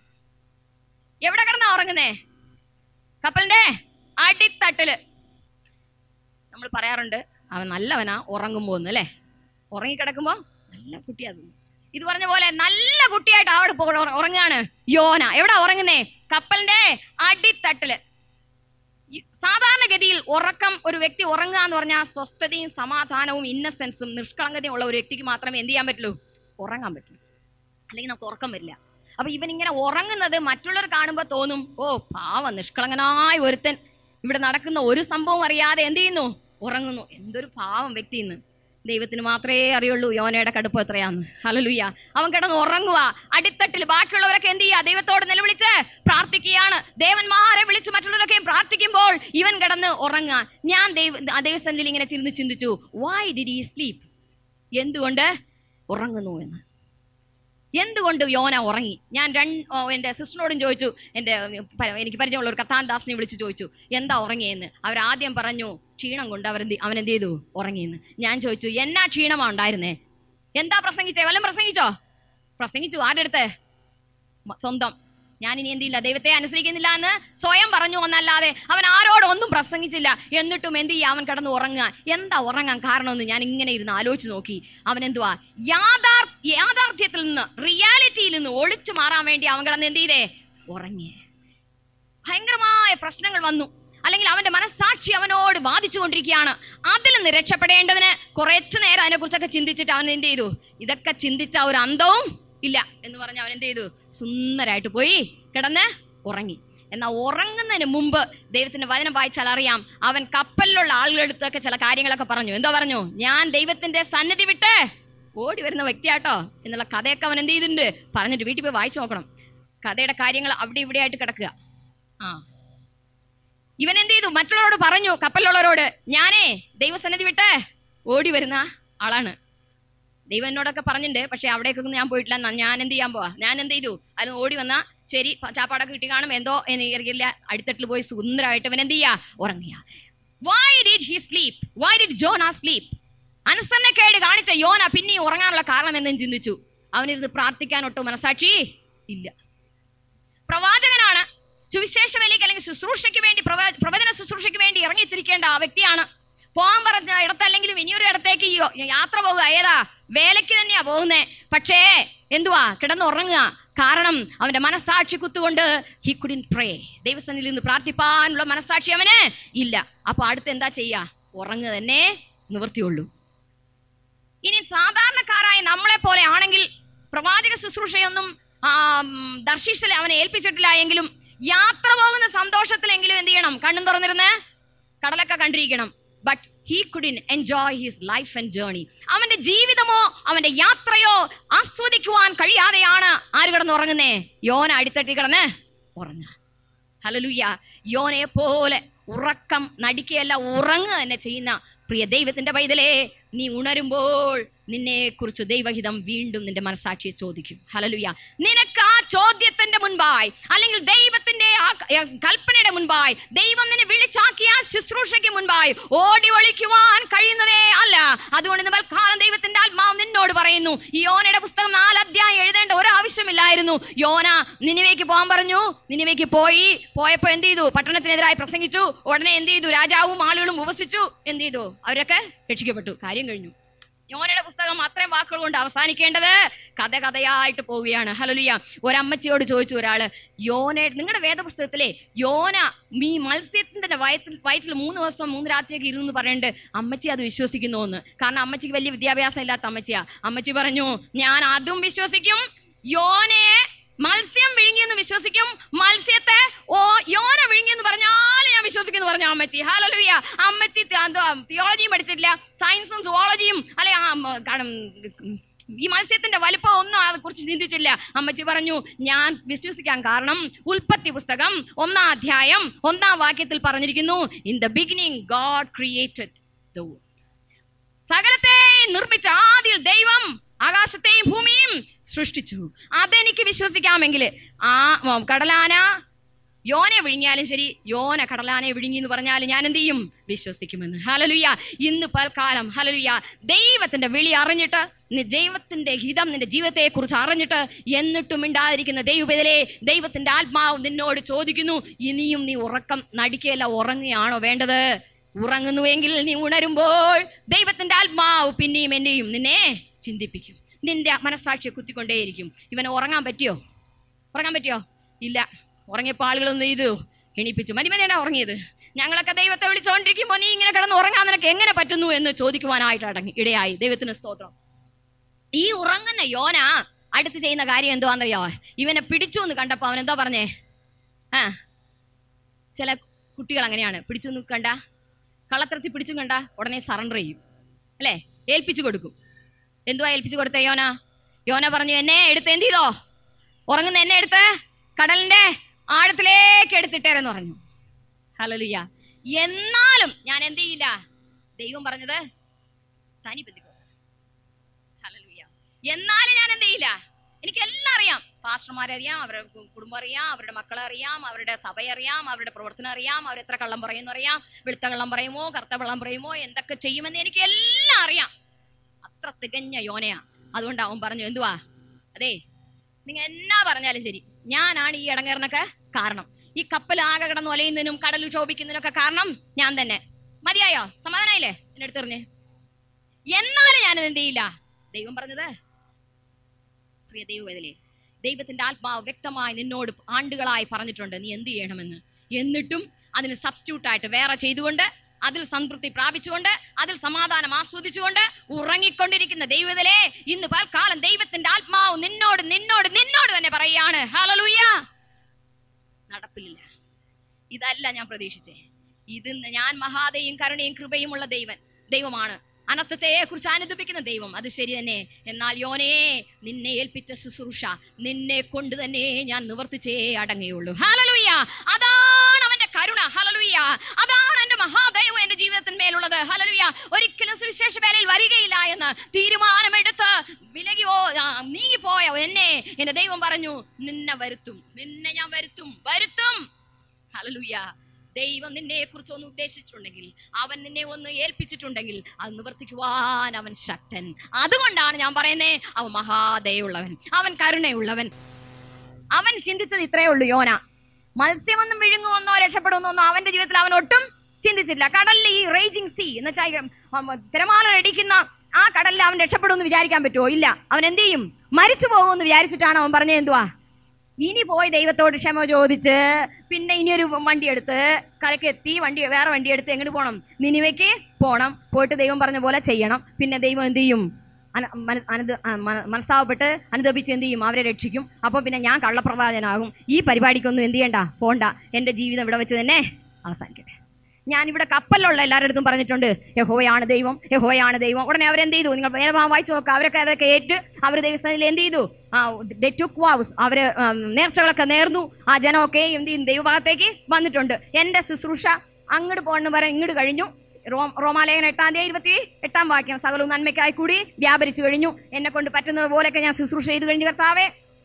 Speaker 1: എവിടെ കിടന്നാ ഉറങ്ങുന്നേ കപ്പലിന്റെ അടിത്തട്ടില് നമ്മൾ പറയാറുണ്ട് അവൻ നല്ലവനാ ഉറങ്ങുമ്പോ എന്ന് അല്ലേ ഉറങ്ങിക്കിടക്കുമ്പോ നല്ല കുട്ടിയാ തോന്നുന്നു ഇത് പറഞ്ഞ പോലെ നല്ല കുട്ടിയായിട്ട് അവിടെ പോ- ഉറ- ഉറങ്ങാണ് യോന എവിടെ ഉറങ്ങുന്നേ കപ്പലിന്റെ അടിത്തട്ടില് ഈ സാധാരണഗതിയിൽ ഉറക്കം ഒരു വ്യക്തി ഉറങ്ങുക എന്ന് പറഞ്ഞാൽ സ്വസ്ഥതയും സമാധാനവും ഇന്നസെൻസും നിഷ്കളങ്കതയും ഉള്ള ഒരു വ്യക്തിക്ക് മാത്രമേ എന്ത് ചെയ്യാൻ പറ്റുള്ളൂ ഉറങ്ങാൻ പറ്റൂ അല്ലെങ്കിൽ നമുക്ക് ഉറക്കം വരില്ല അപ്പൊ ഇവൻ ഇങ്ങനെ ഉറങ്ങുന്നത് മറ്റുള്ളവർ കാണുമ്പോൾ തോന്നും ഓ പാവം നിഷ്കളങ്കനായ ഒരുത്തൻ ഇവിടെ നടക്കുന്ന ഒരു സംഭവം അറിയാതെ എന്ത് ചെയ്യുന്നു ഉറങ്ങുന്നു എന്തൊരു പാവം വ്യക്തി ഇന്ന് ദൈവത്തിന് മാത്രമേ അറിയുള്ളൂ യോനയുടെ കടുപ്പം എത്രയാന്ന് ഹലലുയ്യ അവൻ കിടന്ന് ഉറങ്ങുക അടിത്തട്ടിൽ ബാക്കിയുള്ളവരൊക്കെ എന്ത് ചെയ്യുക ദൈവത്തോട് നിലവിളിച്ച് പ്രാർത്ഥിക്കുകയാണ് ദേവന്മാരെ വിളിച്ച് മറ്റുള്ളവരൊക്കെ പ്രാർത്ഥിക്കുമ്പോൾ ഇവൻ കിടന്ന് ഉറങ്ങുക ഞാൻ ദൈവ ദൈവസ്ഥനിൽ ഇങ്ങനെ ചിന്തി ചിന്തിച്ചു വൈ ഡിഡ് ഈ സ്ലീപ്പ് എന്തുകൊണ്ട് ഉറങ്ങുന്നു എന്ന് എന്തുകൊണ്ട് യോന ഉറങ്ങി ഞാൻ രണ്ട് ഓ, എൻ്റെ സിസ്റ്ററിനോടും ചോദിച്ചു എൻ്റെ ഉം, പ- എനിക്ക് പരിചയമുള്ള ഒരു കത്താൻ ദാസിനെ വിളിച്ച് ചോദിച്ചു എന്താ ഉറങ്ങിയെന്ന് അവരാദ്യം പറഞ്ഞു ക്ഷീണം കൊണ്ട് അവരെന്ത് അവൻ എന്ത് ചെയ്തു ഉറങ്ങിയെന്ന് ഞാൻ ചോദിച്ചു എന്നാ ക്ഷീണമാ ഉണ്ടായിരുന്നേ എന്താ പ്രസംഗിച്ചേ വല്ലതും പ്രസംഗിച്ചോ പ്രസംഗിച്ചു ആരുടെ അടുത്ത് മ- സ്വന്തം ഞാൻ ഇനി എന്തില്ല ദൈവത്തെ അനുസരിക്കുന്നില്ല എന്ന് സ്വയം പറഞ്ഞു എന്നല്ലാതെ അവൻ ആരോടും ഒന്നും പ്രസംഗിച്ചില്ല എന്നിട്ടും എന്ത് ചെയ്യാ അവൻ കിടന്ന് ഉറങ്ങുക എന്താ ഉറങ്ങാൻ കാരണമെന്ന് ഞാൻ ഇങ്ങനെ ഇരുന്ന് ആലോചിച്ച് നോക്കി അവൻ എന്തുവാ യാഥാർ യാഥാർത്ഥ്യത്തിൽ നിന്ന് റിയാലിറ്റിയിൽ നിന്ന് ഒളിച്ചു മാറാൻ വേണ്ടി അവൻ കിടന്ന് എന്ത് ചെയ്തേ ഉറങ്ങിയേ ഭയങ്കരമായ പ്രശ്നങ്ങൾ വന്നു അല്ലെങ്കിൽ അവന്റെ മനസ്സാക്ഷി അവനോട് ബാധിച്ചുകൊണ്ടിരിക്കുകയാണ് അതിൽ നിന്ന് രക്ഷപ്പെടേണ്ടതിന് കുറച്ചു നേരം അതിനെക്കുറിച്ചൊക്കെ ചിന്തിച്ചിട്ട് അവൻ എന്ത് ചെയ്തു ഇതൊക്കെ ചിന്തിച്ച ഒരു അന്തവും ഇല്ല എന്ന് പറഞ്ഞ് അവൻ എന്ത് ചെയ്തു സുന്ദരായിട്ട് പോയി കിടന്ന് ഉറങ്ങി എന്നാൽ ഉറങ്ങുന്നതിന് മുമ്പ് ദൈവത്തിന്റെ വചനം വായിച്ചാൽ അറിയാം അവൻ കപ്പലിലുള്ള ആളുകളെടുത്തൊക്കെ ചില കാര്യങ്ങളൊക്കെ പറഞ്ഞു എന്തോ പറഞ്ഞു ഞാൻ ദൈവത്തിന്റെ സന്നിധി വിട്ട് ഓടി വരുന്ന വ്യക്തിയാട്ടോ എന്നുള്ള കഥയൊക്കെ അവൻ എന്ത് ചെയ്തിട്ടുണ്ട് പറഞ്ഞിട്ട് വീട്ടിൽ പോയി വായിച്ചു നോക്കണം കഥയുടെ കാര്യങ്ങൾ അവിടെ ഇവിടെ ആയിട്ട് കിടക്കുക ആ ഇവൻ എന്ത് ചെയ്തു മറ്റുള്ളവരോട് പറഞ്ഞു കപ്പലിലുള്ളവരോട് ഞാനേ ദൈവസന്നിധി വിട്ട് ഓടി വരുന്ന ആളാണ് ദൈവം എന്നോടൊക്കെ പറഞ്ഞിട്ടുണ്ട് പക്ഷെ അവിടേക്കൊന്നും ഞാൻ പോയിട്ടില്ല എന്നാ ഞാൻ എന്ത് ചെയ്യാൻ പോവാ ഞാൻ എന്ത് ചെയ്തു അതിന് ഓടി വന്ന ശരി പ- ചാപ്പാടൊക്കെ കിട്ടി കാണും എന്തോ എനിക്കറിയില്ല അടിത്തട്ടിൽ പോയി സുന്ദരമായിട്ട് ഇവൻ എന്ത് ചെയ്യാ ഉറങ്ങിയ why did he sleep why did John ah sleep അനുസരണക്കേട് കാണിച്ച യോന പിന്നെയും ഉറങ്ങാനുള്ള കാരണം എന്നും ചിന്തിച്ചു അവനിരുന്ന് പ്രാർത്ഥിക്കാൻ ഒട്ടും മനസാക്ഷി ഇല്ല പ്രവാചകനാണ് സുവിശേഷ വേലയ്ക്ക് അല്ലെങ്കിൽ ശുശ്രൂഷയ്ക്ക് വേണ്ടി പ്രവ- പ്രവചന ശുശ്രൂഷയ്ക്ക് വേണ്ടി ഇറങ്ങിത്തിരിക്കേണ്ട ആ വ്യക്തിയാണ് പോകാൻ പറഞ്ഞ ഇടത്തല്ലെങ്കിലും ഇനിയൊരു ഇടത്തേക്ക് ഈ യാത്ര പോകുക ഏതാ വേലയ്ക്ക് തന്നെയാ പോകുന്നേ പക്ഷേ എന്തുവാ കിടന്നുറങ്ങുക കാരണം അവന്റെ മനസ്സാക്ഷി കുത്തുകൊണ്ട് ഹി കുഡിൻ പ്രേ ദൈവസന്നിൽ നിന്ന് പ്രാർത്ഥിപ്പാനുള്ള മനസ്സാക്ഷി അവന് ഇല്ല അപ്പൊ അടുത്ത് എന്താ ചെയ്യാ ഉറങ്ങുക തന്നെ നിവൃത്തിയുള്ളൂ ഇനി സാധാരണക്കാരായ നമ്മളെ പോലെ ആണെങ്കിൽ പ്രവാചക ശുശ്രൂഷയൊന്നും ആ, ഉം, ദർശിച്ചില്ല അവനെ ഏൽപ്പിച്ചിട്ടില്ല എങ്കിലും യാത്ര പോകുന്ന സന്തോഷത്തിലെങ്കിലും എന്ത് ചെയ്യണം കണ്ണും തുറന്നിരുന്ന് കടലൊക്കെ കണ്ടിരിക്കണം but he couldn't enjoy his life and journey അവന്റെ ജീവിതമോ അവന്റെ യാത്രയോ ആസ്വദിക്കുവാൻ കഴിയാതെയാണ് ആര് കിടന്ന് ഉറങ്ങുന്നേ യോന അടിത്തട്ടി കിടന്ന് ഉറങ്ങുക ഹലലുയ്യ യോനയെ പോലെ ഉറക്കം നടിക്കുകയല്ല ഉറങ്ങുക തന്നെ ചെയ്യുന്ന പ്രിയ ദൈവത്തിന്റെ പൈതലേ നീ ഉണരുമ്പോൾ നിന്നെ കുറിച്ച് ദൈവഹിതം വീണ്ടും നിന്റെ മനസാക്ഷിയെ ചോദിക്കും ഹലലുയ്യ നിനക്ക് ആ ചോദ്യത്തിന്റെ മുൻപായി അല്ലെങ്കിൽ ദൈവത്തിന്റെ ആ ക- ഏ, കൽപ്പനയുടെ മുൻപായി ദൈവം നിന്നെ വിളിച്ചാക്കിയ ആ ശുശ്രൂഷയ്ക്ക് മുൻപായി ഓടി ഒളിക്കുവാൻ കഴിയുന്നതേ അല്ല അതുകൊണ്ട് ഇന്ന് കാലം ദൈവത്തിന്റെ ആത്മാവ് നിന്നോട് പറയുന്നു ഈ യോനയുടെ പുസ്തകം നാല് അധ്യായം എഴുതേണ്ട ഒരു ആവശ്യമില്ലായിരുന്നു യോന നിനിവേക്ക് പോകാൻ പറഞ്ഞു നിനിവേക്ക് പോയി പോയപ്പോ എന്ത് ചെയ്തു പട്ടണത്തിനെതിരായി പ്രസംഗിച്ചു ഉടനെ എന്ത് ചെയ്തു രാജാവും ആളുകളും ഉപസിച്ചു എന്ത് ചെയ്തു അവരൊക്കെ രക്ഷിക്കപ്പെട്ടു കാര്യം കഴിഞ്ഞു യോനയുടെ പുസ്തകം അത്രയും വാക്കുകൾ കൊണ്ട് അവസാനിക്കേണ്ടത് കഥ കഥയായിട്ട് പോവുകയാണ് ഹലലുയ ഒരമ്മച്ചിയോട് ചോദിച്ചു ഒരാള് യോന നിങ്ങളുടെ വേദപുസ്തകത്തിലെ യോന ഈ മത്സ്യത്തിന്റെ വയറ്റിൽ വയറ്റിൽ മൂന്ന് ദിവസം മൂന്ന് രാത്രിയൊക്കെ ഇരുന്നു എന്ന് പറയുന്നുണ്ട് അമ്മച്ചി അത് വിശ്വസിക്കുന്നു എന്ന് കാരണം അമ്മച്ചിക്ക് വലിയ വിദ്യാഭ്യാസം ഇല്ലാത്ത അമ്മച്ചിയാ അമ്മച്ചി പറഞ്ഞു ഞാൻ അതും വിശ്വസിക്കും യോനയെ മത്സ്യം വിഴുങ്ങിയെന്ന് വിശ്വസിക്കും മത്സ്യത്തെ ഓ യോന വിഴുങ്ങിയെന്ന് പറഞ്ഞാൽ ഞാൻ വിശ്വസിക്കുന്നു പറഞ്ഞു അമ്മച്ചി ഹലലുയ അമ്മച്ചി തിയോളജിയും പഠിച്ചിട്ടില്ല സയൻസും സുവോളജിയും അല്ലെ ആ, ഉം, കാരണം ഉം, ഈ മത്സ്യത്തിന്റെ വലിപ്പം ഒന്നും അതേക്കുറിച്ച് ചിന്തിച്ചില്ല അമ്മച്ചി പറഞ്ഞു ഞാൻ വിശ്വസിക്കാൻ കാരണം ഉൽപ്പത്തി പുസ്തകം ഒന്നാം അധ്യായം ഒന്നാം വാക്യത്തിൽ പറഞ്ഞിരിക്കുന്നു in the beginning God created the സകലത്തെയും നിർമ്മിച്ച ആദ്യ ദൈവം ആകാശത്തെയും ഭൂമിയും സൃഷ്ടിച്ചു അതെനിക്ക് വിശ്വസിക്കാമെങ്കിൽ ആ ഉം, കടലാന യോനെ വിഴുങ്ങിയാലും ശരി യോന കടലാനെ വിഴുങ്ങി എന്ന് പറഞ്ഞാൽ ഞാൻ എന്ത് ചെയ്യും വിശ്വസിക്കുമെന്ന് ഹലലുയ ഇന്ന് പൽക്കാലം ഹലലുയ ദൈവത്തിന്റെ വിളി അറിഞ്ഞിട്ട് നി- ദൈവത്തിന്റെ ഹിതം നിന്റെ ജീവിതത്തെ കുറിച്ച് അറിഞ്ഞിട്ട് എന്നിട്ടും മിണ്ടാതിരിക്കുന്ന ദൈവത്തിലെ ദൈവത്തിന്റെ ആത്മാവ് നിന്നോട് ചോദിക്കുന്നു ഇനിയും നീ ഉറക്കം നടിക്കുകയല്ല ഉറങ്ങുകയാണോ വേണ്ടത് ഉറങ്ങുന്നുവെങ്കിൽ നീ ഉണരുമ്പോൾ ദൈവത്തിന്റെ ആത്മാവ് പിന്നെയും എന്നെയും നിന്നെ ചിന്തിപ്പിക്കും നിന്റെ മനസ്സാക്ഷിയെ കുത്തിക്കൊണ്ടേയിരിക്കും ഇവന് ഉറങ്ങാൻ പറ്റിയോ ഉറങ്ങാൻ പറ്റിയോ ഇല്ല ഉറങ്ങിയപ്പോൾ ആളുകളൊന്നും ചെയ്തു എണീപ്പിച്ചു മരുമനാണ് ഉറങ്ങിയത് ഞങ്ങളൊക്കെ ദൈവത്തെ വിളിച്ചുകൊണ്ടിരിക്കുമ്പോൾ നീ ഇങ്ങനെ കിടന്ന് ഉറങ്ങാൻ നിനക്ക് എങ്ങനെ പറ്റുന്നു എന്ന് ചോദിക്കുവാനായിട്ട് അടങ്ങി ഇടയായി ദൈവത്തിന് സ്തോത്രം ഈ ഉറങ്ങുന്ന യോന അടുത്ത് ചെയ്യുന്ന കാര്യം എന്തുവാന്നറിയോ ഇവനെ പിടിച്ചു എന്ന് കണ്ടപ്പോ അവൻ എന്തോ പറഞ്ഞേ ആ ചില കുട്ടികൾ അങ്ങനെയാണ് പിടിച്ചു എന്ന് കണ്ട കള്ളത്തരത്തിൽ പിടിച്ചും കണ്ട ഉടനെ സറണ്ടർ ചെയ്യും അല്ലേ ഏൽപ്പിച്ചു കൊടുക്കും എന്തുവാ ഏൽപ്പിച്ചു കൊടുത്തേ യോന യോന പറഞ്ഞു എന്നെ എടുത്ത് എന്ത് ചെയ്തോ ഉറങ്ങുന്ന എന്നെ എടുത്ത് കടലിന്റെ ആഴത്തിലേക്ക് എടുത്തിട്ടേരെന്ന് പറഞ്ഞു ഹലലുയ്യ എന്നാലും ഞാൻ എന്ത് ചെയ്യില്ല ദൈവം പറഞ്ഞത് തനി പെന്തിക്കോസ് ഹല്ലേലൂയ. എന്നാലും ഞാൻ എന്ത് ചെയ്യില്ല എനിക്ക് എല്ലാം അറിയാം പാസ്റ്റർമാരെ അറിയാം അവരുടെ കു- കുടുംബം അറിയാം അവരുടെ മക്കളെ അറിയാം അവരുടെ സഭ അറിയാം അവരുടെ പ്രവർത്തനം അറിയാം അവർ എത്ര കള്ളം പറയുന്നു അറിയാം വെളുത്ത കള്ളം പറയുമോ കറുത്ത കള്ളം പറയുമോ എന്തൊക്കെ ചെയ്യുമെന്ന് എനിക്ക് എല്ലാം അറിയാം അത്ര തികഞ്ഞ യോനയാ അതുകൊണ്ട് അവൻ പറഞ്ഞു എന്തുവാ അതെ നിങ്ങൾ എന്നാ പറഞ്ഞാലും ശരി ഞാനാണ് ഈ ഇടങ്ങേറിനൊക്കെ കാരണം ഈ കപ്പൽ ആകെ കിടന്ന് ഒലയുന്നതിനും കടൽ ക്ഷോഭിക്കുന്നതിനൊക്കെ കാരണം ഞാൻ തന്നെ മതിയായോ സമാധാനായില്ലേ എന്നെ എടുത്തെറിഞ്ഞ് എന്നാലും ഞാനത് എന്ത് ചെയ്യില്ല ദൈവം പറഞ്ഞത് പ്രിയ ദൈവവേദലേ ദൈവത്തിന്റെ ആത്മാവ് വ്യക്തമായി നിന്നോട് ആണ്ടുകളായി പറഞ്ഞിട്ടുണ്ട് നീ എന്ത് ചെയ്യണമെന്ന് എന്നിട്ടും അതിന് സബ്സ്റ്റിറ്റ്യൂട്ട് ആയിട്ട് വേറെ ചെയ്തുകൊണ്ട് അതിൽ സംതൃപ്തി പ്രാപിച്ചുകൊണ്ട് അതിൽ സമാധാനം ആസ്വദിച്ചുകൊണ്ട് ഉറങ്ങിക്കൊണ്ടിരിക്കുന്ന ദൈവത്തിലെ ഇന്ന് പൽക്കാലം ദൈവത്തിന്റെ ആത്മാവ് നിന്നോട് നിന്നോട് നിന്നോട് തന്നെ പറയാണ് ഹലലൂയ നടപ്പില്ല ഇതല്ല ഞാൻ പ്രതീക്ഷിച്ചേ ഇത് ഞാൻ മഹാദയും കരുണയും കൃപയും ഉള്ള ദൈവൻ ദൈവമാണ് അനർത്ഥത്തെ കുറിച്ച് അനുദപിക്കുന്ന ദൈവം അത് ശരി തന്നെ എന്നാൽ യോനേ നിന്നെ ഏൽപ്പിച്ച ശുശ്രൂഷ നിന്നെ കൊണ്ട് തന്നെ ഞാൻ നിവർത്തിച്ചേ അടങ്ങുകയുള്ളൂ ഹലലുയ്യ അതാണ് അവന്റെ കരുണ ഹലലുയ്യ അതാണ് എന്റെ മഹാദൈവം എന്റെ ജീവിതത്തിന്മേലുള്ളത് ഹലലുയ്യ ഒരിക്കലും സുവിശേഷ വേലയിൽ വരികയില്ല എന്ന് തീരുമാനമെടുത്ത് വിലകിയോ ആ, നീങ്ങിപ്പോയ എന്നെ എന്റെ ദൈവം പറഞ്ഞു നിന്നെ വരുത്തും നിന്നെ ഞാൻ വരുത്തും വരുത്തും ഹലലുയ്യ ദൈവം നിന്നെ കുറിച്ച് ഒന്ന് ഉദ്ദേശിച്ചിട്ടുണ്ടെങ്കിൽ അവൻ നിന്നെ ഒന്ന് ഏൽപ്പിച്ചിട്ടുണ്ടെങ്കിൽ അത് നിവർത്തിക്കുവാൻ അവൻ ശക്തൻ അതുകൊണ്ടാണ് ഞാൻ പറയുന്നേ അവൻ മഹാദയുള്ളവൻ അവൻ കരുണയുള്ളവൻ അവൻ ചിന്തിച്ചത് ഇത്രയേ ഉള്ളൂ യോന മത്സ്യമൊന്നും വിഴുങ്ങുമെന്നോ രക്ഷപ്പെടുമെന്നോ അവന്റെ ജീവിതത്തിൽ അവൻ ഒട്ടും ചിന്തിച്ചില്ല കടലിൽ ഈ റേജിങ് സീ എന്ന് വെച്ചാൽ തിരമാല അടിക്കുന്ന ആ കടലിൽ അവൻ രക്ഷപ്പെടുമെന്ന് വിചാരിക്കാൻ പറ്റുമോ ഇല്ല അവൻ എന്ത് ചെയ്യും മരിച്ചു പോകുമെന്ന് വിചാരിച്ചിട്ടാണ് അവൻ പറഞ്ഞത് എന്തുവാ ഇനി പോയി ദൈവത്തോട് ക്ഷമ ചോദിച്ച് പിന്നെ ഇനിയൊരു വണ്ടി എടുത്ത് കരക്ക് എത്തി വണ്ടി വേറെ വണ്ടി എടുത്ത് എങ്ങോട്ട് പോകണം നിനിവയ്ക്ക് പോകണം പോയിട്ട് ദൈവം പറഞ്ഞ പോലെ ചെയ്യണം പിന്നെ ദൈവം എന്ത് ചെയ്യും അന- മന- അനന്ത ആ, മന- മനസ്താവപ്പെട്ട് അനുദപിച്ച് എന്ത് ചെയ്യും അവരെ രക്ഷിക്കും അപ്പോൾ പിന്നെ ഞാൻ കള്ളപ്രവാചനാകും ഈ പരിപാടിക്കൊന്നും എന്ത് ചെയ്യണ്ട പോണ്ട എൻ്റെ ജീവിതം ഇവിടെ വെച്ച് തന്നെ അവസാനിക്കട്ടെ ഞാൻ ഇവിടെ കപ്പലിലുള്ള എല്ലാവരുടെ അടുത്തും പറഞ്ഞിട്ടുണ്ട് യഹോയാണ് ദൈവം യഹോയാണ് ദൈവം ഉടനെ അവരെന്ത് ചെയ്തു നിങ്ങൾ വേഗം വായിച്ചു നോക്കുക അവരൊക്കെ അതൊക്കെ ഏറ്റ് അവർ ദൈവസ്ഥാനിൽ എന്ത് ചെയ്തു ആ ഡെറ്റുക് വാവ്സ് അവര് ഉം, നേർച്ചകളൊക്കെ നേർന്നു ആ ജനമൊക്കെ എന്ത് ചെയ്യും ദൈവഭാഗത്തേക്ക് വന്നിട്ടുണ്ട് എൻ്റെ ശുശ്രൂഷ അങ്ങോട്ട് പോകണമെന്ന് പറയാൻ ഇങ്ങോട്ട് കഴിഞ്ഞു റോം റോമാലേഖനം എട്ടാം തീയതി ഇരുപത്തി എട്ടാം വാക്യം സകലവും നന്മയ്ക്കായി കൂടി വ്യാപരിച്ചു കഴിഞ്ഞു എന്നെ കൊണ്ട് പറ്റുന്നത് പോലെയൊക്കെ ഞാൻ ശുശ്രൂഷ ചെയ്തു കഴിഞ്ഞു കർത്താവേ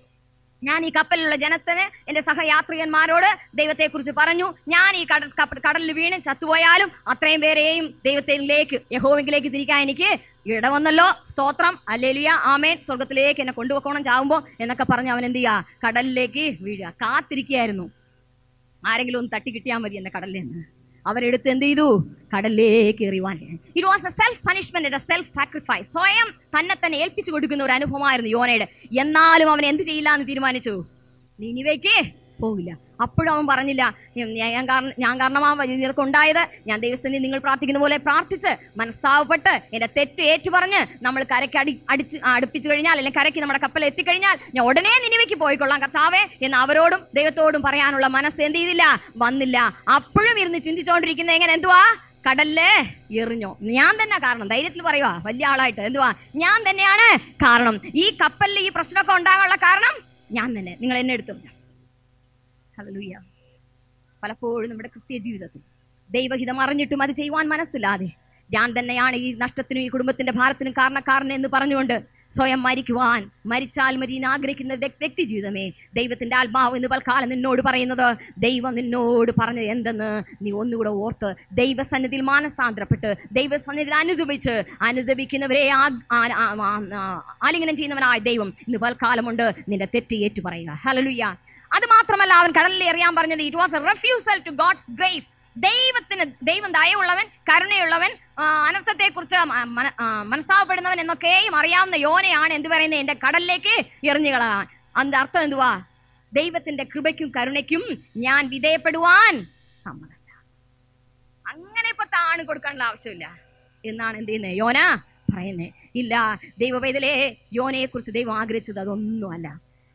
Speaker 1: ഞാൻ ഈ കപ്പലിലുള്ള ജനത്തിന് എന്റെ സഹയാത്രികന്മാരോട് ദൈവത്തെക്കുറിച്ച് പറഞ്ഞു ഞാൻ ഈ കടൽ കപ്പ- കടലിൽ വീണ് ചത്തുപോയാലും അത്രയും പേരെയും ദൈവത്തിലേക്ക് യഹോവെങ്കിലേക്ക് തിരിക്കാൻ എനിക്ക് ഇടവന്നല്ലോ സ്തോത്രം അല്ലേലിയ ആമേൻ സ്വർഗത്തിലേക്ക് എന്നെ കൊണ്ടുപോക്കണം ചാവുമ്പോ എന്നൊക്കെ പറഞ്ഞ് അവൻ എന്ത് ചെയ്യാ കടലിലേക്ക് വീഴുക കാത്തിരിക്കുകയായിരുന്നു ആരെങ്കിലും ഒന്ന് തട്ടി കിട്ടിയാൽ മതി എന്നെ കടലിൽ നിന്ന് അവരെടുത്ത് എന്ത് ചെയ്തു കടലിലേക്ക് എറിയുവാൻ it was a self punishment a self sacrifice സ്വയം തന്നെ തന്നെ ഏൽപ്പിച്ചു കൊടുക്കുന്ന ഒരു അനുഭവമായിരുന്നു യോനയുടെ എന്നാലും അവൻ എന്ത് ചെയ്യില്ല എന്ന് തീരുമാനിച്ചു നിനിവേക്ക് പോകില്ല അപ്പോഴും അവൻ പറഞ്ഞില്ല "ഉം, ഞാൻ കാരണം ഞാൻ കാരണമാ നിനക്ക് ഉണ്ടായത് ഞാൻ ദൈവസ്ഥനിൽ നിങ്ങൾ പ്രാർത്ഥിക്കുന്ന പോലെ പ്രാർത്ഥിച്ച് മനസ്താവപ്പെട്ട് എന്റെ തെറ്റ് ഏറ്റു പറഞ്ഞ് നമ്മൾ കരയ്ക്ക് അടി അടിച്ച് അടുപ്പിച്ചു കഴിഞ്ഞാൽ അല്ലെങ്കിൽ കരയ്ക്ക് നമ്മുടെ കപ്പൽ എത്തിക്കഴിഞ്ഞാൽ ഞാൻ ഉടനെ നിനിവയ്ക്ക് പോയിക്കൊള്ളാം കർത്താവേ എന്ന് അവരോടും ദൈവത്തോടും പറയാനുള്ള മനസ്സ് എന്ത് ചെയ്തില്ല വന്നില്ല അപ്പോഴും ഇരുന്ന് ചിന്തിച്ചുകൊണ്ടിരിക്കുന്ന എങ്ങനെ എന്തുവാ കടലില് എറിഞ്ഞോ ഞാൻ തന്നെ കാരണം ധൈര്യത്തിൽ പറയുവാ വലിയ ആളായിട്ട് എന്തുവാ ഞാൻ തന്നെയാണ് കാരണം ഈ കപ്പലിൽ ഈ പ്രശ്നമൊക്കെ ഉണ്ടാകാനുള്ള കാരണം ഞാൻ തന്നെ നിങ്ങൾ എന്നെ എടുത്തു ഹല്ലേലൂയ പലപ്പോഴും നമ്മുടെ ക്രിസ്തീയ ജീവിതത്തിൽ ദൈവഹിതം അറിഞ്ഞിട്ടും അത് ചെയ്യുവാൻ മനസ്സില്ലാതെ ഞാൻ തന്നെയാണ് ഈ നഷ്ടത്തിനും ഈ കുടുംബത്തിന്റെ ഭാരത്തിനും കാരണക്കാരൻ എന്ന് പറഞ്ഞുകൊണ്ട് സ്വയം മരിക്കുവാൻ മരിച്ചാൽ മതി എന്ന് ആഗ്രഹിക്കുന്ന വ്യക്- വ്യക്തി ജീവിതമേ ദൈവത്തിന്റെ ആത്മാവ് എന്ന് പൽക്കാലം നിന്നോട് പറയുന്നത് ദൈവം നിന്നോട് പറഞ്ഞത് എന്തെന്ന് നീ ഒന്നുകൂടെ ഓർത്ത് ദൈവസന്നിധിയിൽ മാനസാന്തരപ്പെട്ട് ദൈവസന്നിധിയിൽ അനുദപിച്ച് അനുദപിക്കുന്നവരെ ആ- ആ- ആ- ആ- ആ- ആലിംഗനം ചെയ്യുന്നവനായ ദൈവം ഇന്ന് പൽക്കാലമുണ്ട് നിന്റെ തെറ്റ് ഏറ്റു പറയുക ഹലലുയ്യ അത് മാത്രമല്ല അവൻ കടലിൽ എറിയാൻ പറഞ്ഞത് it was a refusal to God's grace ദൈവത്തിന് ദൈവം ദയവുള്ളവൻ കരുണയുള്ളവൻ അനർത്ഥത്തെ കുറിച്ച് മനസ്താവപ്പെടുന്നവൻ എന്നൊക്കെയും അറിയാവുന്ന യോനയാണ് എന്ത് പറയുന്നത് എന്റെ കടലിലേക്ക് എറിഞ്ഞുകളാൻ അതിന്റെ അർത്ഥം എന്തുവാ ദൈവത്തിന്റെ കൃപയ്ക്കും കരുണയ്ക്കും ഞാൻ വിധേയപ്പെടുവാൻ സമ്മതല്ല അങ്ങനെ ഇപ്പൊ താണ് കൊടുക്കാനുള്ള ആവശ്യമില്ല എന്നാണ് എന്ത് ചെയ്യുന്നത് യോന പറയുന്നേ ഇല്ല ദൈവവേദലേ യോനയെ കുറിച്ച് ദൈവം ആഗ്രഹിച്ചത് അതൊന്നുമല്ല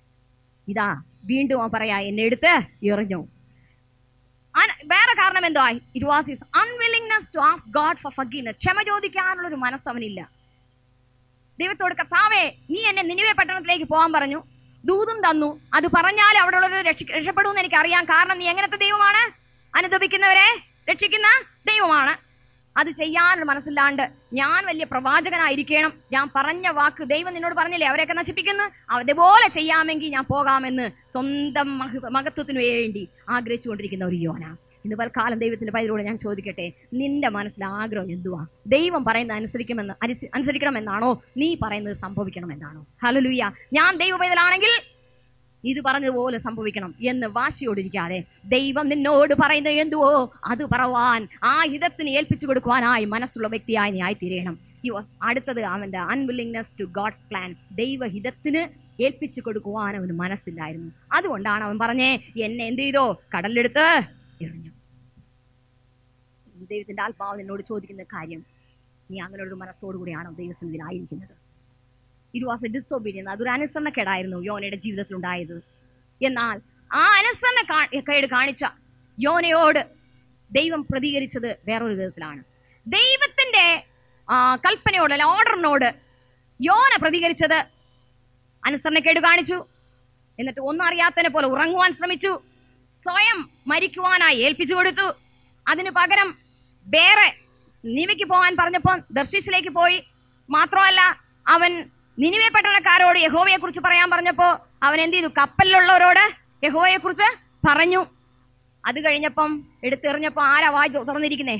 Speaker 1: ഇതാ വീണ്ടും അവൻ പറയാ എന്നെ എടുത്ത് എറിഞ്ഞു അന- വേറെ കാരണം എന്തോ it was his unwillingness willingness to ask God for forgiveness ക്ഷമ ചോദിക്കാനുള്ള ഒരു മനസ്സ് അവനില്ല ദൈവത്തോട് കർത്താവേ നീ എന്നെ നിനിവേ പട്ടണത്തിലേക്ക് പോകാൻ പറഞ്ഞു ദൂതും തന്നു അത് പറഞ്ഞാൽ അവിടെ ഉള്ളവർ രക്ഷപ്പെടുമെന്ന് എനിക്കറിയാം കാരണം നീ എങ്ങനത്തെ ദൈവമാണ് അനുദപിക്കുന്നവരെ രക്ഷിക്കുന്ന ദൈവമാണ് അത് ചെയ്യാനൊരു മനസ്സില്ലാണ്ട് ഞാൻ വലിയ പ്രവാചകനായിരിക്കണം ഞാൻ പറഞ്ഞ വാക്ക് ദൈവം നിന്നോട് പറഞ്ഞില്ലേ അവരെയൊക്കെ നശിപ്പിക്കുന്നു അതുപോലെ ചെയ്യാമെങ്കിൽ ഞാൻ പോകാമെന്ന് സ്വന്തം മഹ- മഹത്വത്തിന് വേണ്ടി ആഗ്രഹിച്ചുകൊണ്ടിരിക്കുന്ന ഒരു യോന ഇന്ന് പൽക്കാലം ദൈവത്തിന്റെ പൈതലോട് ഞാൻ ചോദിക്കട്ടെ നിന്റെ മനസ്സിൽ ആഗ്രഹം എന്തുവാ ദൈവം പറയുന്നത് അനുസരിക്കുമെന്ന് അനുസ- അനുസരിക്കണമെന്നാണോ നീ പറയുന്നത് സംഭവിക്കണമെന്നാണോ ഹലലുയ്യ ഞാൻ ദൈവ പൈതലാണെങ്കിൽ ഇത് പറഞ്ഞതുപോലെ സംഭവിക്കണം എന്ന് വാശിയോടിരിക്കാതെ ദൈവം നിന്നോട് പറയുന്നത് എന്തുവോ അത് പറവാൻ ആ ഹിതത്തിന് ഏൽപ്പിച്ചു കൊടുക്കുവാനായി മനസ്സുള്ള വ്യക്തിയായി നീ ആയിത്തീരണം ഈ വസ്- അടുത്തത് അവന്റെ അൺവില്ലിങ്നെസ് ടു ഗോഡ്സ് പ്ലാൻ ദൈവഹിതത്തിന് ഏൽപ്പിച്ചു കൊടുക്കുവാൻ അവന് മനസ്സില്ലായിരുന്നു അതുകൊണ്ടാണ് അവൻ പറഞ്ഞേ എന്നെ എന്ത് ചെയ്തോ കടലിലെടുത്ത് എറിഞ്ഞു ദൈവത്തിന്റെ ആത്മാവ് നിന്നോട് ചോദിക്കുന്ന കാര്യം നീ അങ്ങനെ ഒരു മനസ്സോടുകൂടിയാണോ ദൈവസന്നിധിയിലായിരിക്കുന്നത് ഇറ്റ് വാസ് എ ഡിസൊബീഡിയൻസ് അതൊരു അനുസരണക്കേടായിരുന്നു യോനയുടെ ജീവിതത്തിൽ ഉണ്ടായത് എന്നാൽ ആ അനുസരണ കാ- കേട് കാണിച്ച യോനയോട് ദൈവം പ്രതികരിച്ചത് വേറൊരു വിധത്തിലാണ് ദൈവത്തിന്റെ ആ, കൽപ്പനയോട് അല്ല ഓർഡറിനോട് യോന പ്രതികരിച്ചത് അനുസരണക്കേട് കാണിച്ചു എന്നിട്ട് ഒന്നും അറിയാത്തതിനെ പോലെ ഉറങ്ങുവാൻ ശ്രമിച്ചു സ്വയം മരിക്കുവാനായി ഏൽപ്പിച്ചു കൊടുത്തു അതിന് പകരം വേറെ നിവയ്ക്ക് പോകാൻ പറഞ്ഞപ്പോൾ ദർശീസിലേക്ക് പോയി മാത്രമല്ല അവൻ നിനിവെ പട്ടണക്കാരോട് യഹോവയെ കുറിച്ച് പറയാൻ പറഞ്ഞപ്പോ അവൻ എന്ത് ചെയ്തു കപ്പലിലുള്ളവരോട് യഹോവയെ കുറിച്ച് പറഞ്ഞു അത് കഴിഞ്ഞപ്പം എടുത്തെറിഞ്ഞപ്പോ ആരാ വായി തു- തുറന്നിരിക്കുന്നേ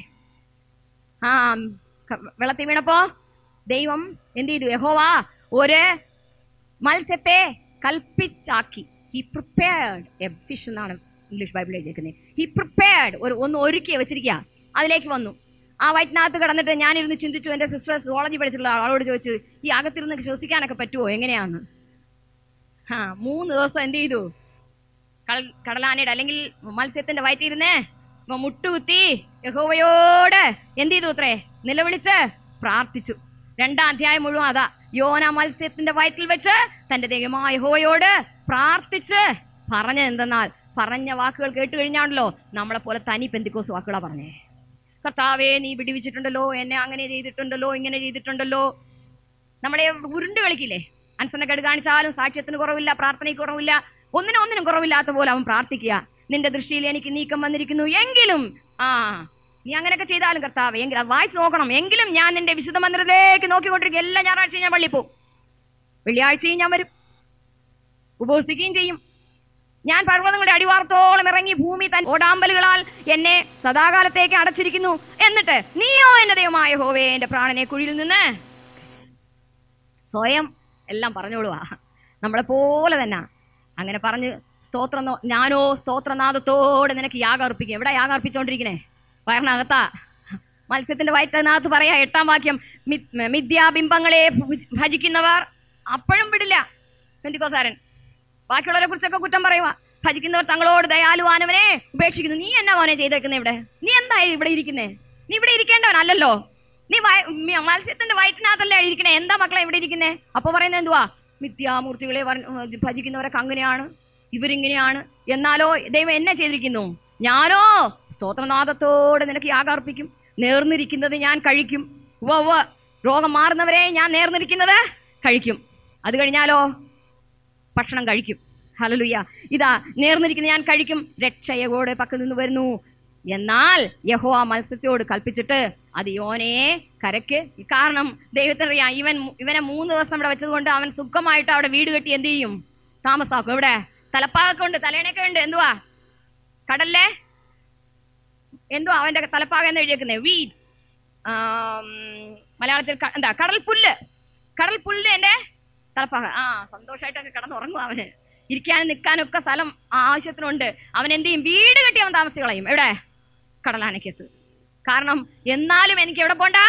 Speaker 1: ആ ക- വെള്ളത്തിൽ വീണപ്പോ ദൈവം എന്ത് ചെയ്തു യഹോവ ഒരു മത്സ്യത്തെ കൽപ്പിച്ചാക്കി ഹി പ്രിപ്പയർഡ് എ ഫിഷ് എന്നാണ് ഇംഗ്ലീഷ് ബൈബിൾ എഴുതിയിരിക്കുന്നത് ഹി പ്രിപ്പയർഡ് ഒരു ഒന്ന് ഒരുക്കി വെച്ചിരിക്കുക അതിലേക്ക് വന്നു ആ വയറ്റിനകത്ത് കിടന്നിട്ട് ഞാനിരുന്ന് ചിന്തിച്ചു എൻ്റെ സിസ്റ്റർ സോളജി പഠിച്ചിട്ടുള്ള ആളോട് ചോദിച്ചു ഈ അകത്തിരുന്ന് ശ്വസിക്കാനൊക്കെ പറ്റുമോ എങ്ങനെയാന്ന് ആ മൂന്ന് ദിവസം എന്ത് ചെയ്തു കടൽ കടലാനയുടെ അല്ലെങ്കിൽ മത്സ്യത്തിന്റെ വയറ്റിരുന്നേ ഇപ്പൊ മുട്ടുകുത്തി യഹോവയോട് എന്ത് ചെയ്തു അത്രേ നിലവിളിച്ച് പ്രാർത്ഥിച്ചു രണ്ടാം അധ്യായം മുഴുവൻ അതാ യോന മത്സ്യത്തിന്റെ വയറ്റിൽ വെച്ച് തന്റെ ദൈവമായ യഹോവയോട് പ്രാർത്ഥിച്ച് പറഞ്ഞത് എന്തെന്നാൽ പറഞ്ഞ വാക്കുകൾ കേട്ട് കഴിഞ്ഞാണല്ലോ നമ്മളെ പോലെ തനി പെന്തിക്കോസ് വാക്കുകളാ പറഞ്ഞേ കർത്താവേ നീ വിടിവിച്ചിട്ടുണ്ടല്ലോ എന്നെ അങ്ങനെ ചെയ്തിട്ടുണ്ടല്ലോ ഇങ്ങനെ ചെയ്തിട്ടുണ്ടല്ലോ നമ്മളെ ഉരുണ്ട് കളിക്കില്ലേ അനുസരണക്കേട് കാണിച്ചാലും സാക്ഷ്യത്തിന് കുറവില്ല പ്രാർത്ഥനയ്ക്ക് കുറവില്ല ഒന്നിനും ഒന്നിനും കുറവില്ലാത്ത പോലെ അവൻ പ്രാർത്ഥിക്കുക നിന്റെ ദൃഷ്ടിയിൽ എനിക്ക് നീക്കം വന്നിരിക്കുന്നു എങ്കിലും ആ നീ അങ്ങനെയൊക്കെ ചെയ്താലും കർത്താവ് എങ്കിലും അത് വായിച്ചു നോക്കണം എങ്കിലും ഞാൻ നിന്റെ വിശുദ്ധ മന്ദിരത്തിലേക്ക് നോക്കിക്കൊണ്ടിരിക്കും എല്ലാ ഞായറാഴ്ചയും ഞാൻ പള്ളിയിൽ പോകും വെള്ളിയാഴ്ചയും ഞാൻ വരും ഉപവസിക്കുകയും ചെയ്യും ഞാൻ പർവ്വതങ്ങളുടെ അടിവാർത്തോളം ഇറങ്ങി ഭൂമി തൻ ഓടാമ്പലുകളാൽ എന്നെ സദാകാലത്തേക്ക് അടച്ചിരിക്കുന്നു എന്നിട്ട് നീയോ എന്റെ ദൈവമായ ഹോവേ എന്റെ പ്രാണനെ കുഴിയിൽ നിന്ന് സ്വയം എല്ലാം പറഞ്ഞോളുവാ നമ്മളെ പോലെ തന്നെ അങ്ങനെ പറഞ്ഞ് സ്തോത്രം നോ- ഞാനോ സ്തോത്രനാഥത്തോടെ നിനക്ക് യാഗം അർപ്പിക്കും എവിടെ യാഗം അർപ്പിച്ചോണ്ടിരിക്കണേ വയറിനകത്താ മത്സ്യത്തിന്റെ വയറ്റിനകത്ത് പറയാ എട്ടാം വാക്യം മി- മിഥ്യാബിംബങ്ങളെ ഭുജ- ഭജിക്കുന്നവർ അപ്പോഴും വിടില്ല പെന്തിക്കോസാരൻ ബാക്കിയുള്ളവരെ കുറിച്ചൊക്കെ കുറ്റം പറയുക ഭജിക്കുന്നവർ തങ്ങളോട് ദയാലുവാനവനെ ഉപേക്ഷിക്കുന്നു നീ എന്നാ മോനെ ചെയ്തേക്കുന്നത് ഇവിടെ നീ എന്താ ഇവിടെ ഇരിക്കുന്നേ നീ ഇവിടെ ഇരിക്കേണ്ടവനല്ലല്ലോ നീ വയ- മി- മത്സ്യത്തിന്റെ വയറ്റിനകത്തല്ലേ ഇരിക്കണേ എന്താ മക്കളെ ഇവിടെ ഇരിക്കുന്നേ അപ്പൊ പറയുന്നത് എന്തുവാ മിഥ്യാമൂർത്തികളെ വർ- ഭജിക്കുന്നവരൊക്കെ അങ്ങനെയാണ് ഇവരിങ്ങനെയാണ് എന്നാലോ ദൈവം എന്നെ ചെയ്തിരിക്കുന്നു ഞാനോ സ്തോത്രനാഥത്തോടെ നിനക്ക് യാഗാർപ്പിക്കും നേർന്നിരിക്കുന്നത് ഞാൻ കഴിക്കും ഉവ്വ ഉവ്വ രോഗം മാറുന്നവരെ ഞാൻ നേർന്നിരിക്കുന്നത് കഴിക്കും അത് കഴിഞ്ഞാലോ ഭക്ഷണം കഴിക്കും ഹലലുയ്യ ഇതാ നേർന്നിരിക്കുന്ന ഞാൻ കഴിക്കും രക്ഷയോടെ പക്കൽ നിന്ന് വരുന്നു എന്നാൽ യഹോ ആ മത്സ്യത്തോട് കൽപ്പിച്ചിട്ട് അത് യോനയെ കരയ്ക്ക് കാരണം ദൈവത്തിനറിയാം ഇവൻ ഇവനെ മൂന്ന് ദിവസം ഇവിടെ വെച്ചതുകൊണ്ട് അവൻ സുഖമായിട്ട് അവിടെ വീട് കെട്ടി എന്ത് ചെയ്യും താമസാക്കും ഇവിടെ തലപ്പാകൊക്കെ ഉണ്ട് തലേണയൊക്കെ ഉണ്ട് എന്തുവാ കടലിലെ എന്തുവാ അവന്റെ തലപ്പാക എന്ന് എഴുതിയേക്കുന്നേ വീഡ്സ് മലയാളത്തിൽ ക- എന്താ കടൽ പുല്ല് കടൽ പുല്ല് എന്റെ തലപ്പാക ആ സന്തോഷമായിട്ടൊക്കെ കിടന്നുറങ്ങും അവന് ഇരിക്കാനും നിൽക്കാനും ഒക്കെ സ്ഥലം ആവശ്യത്തിനുണ്ട് അവൻ എന്ത് ചെയ്യും വീട് കെട്ടി അവൻ താമസിച്ച് കളയും എവിടെ കടലാനയ്ക്കത്ത് കാരണം എന്നാലും എനിക്ക് എവിടെ പോണ്ട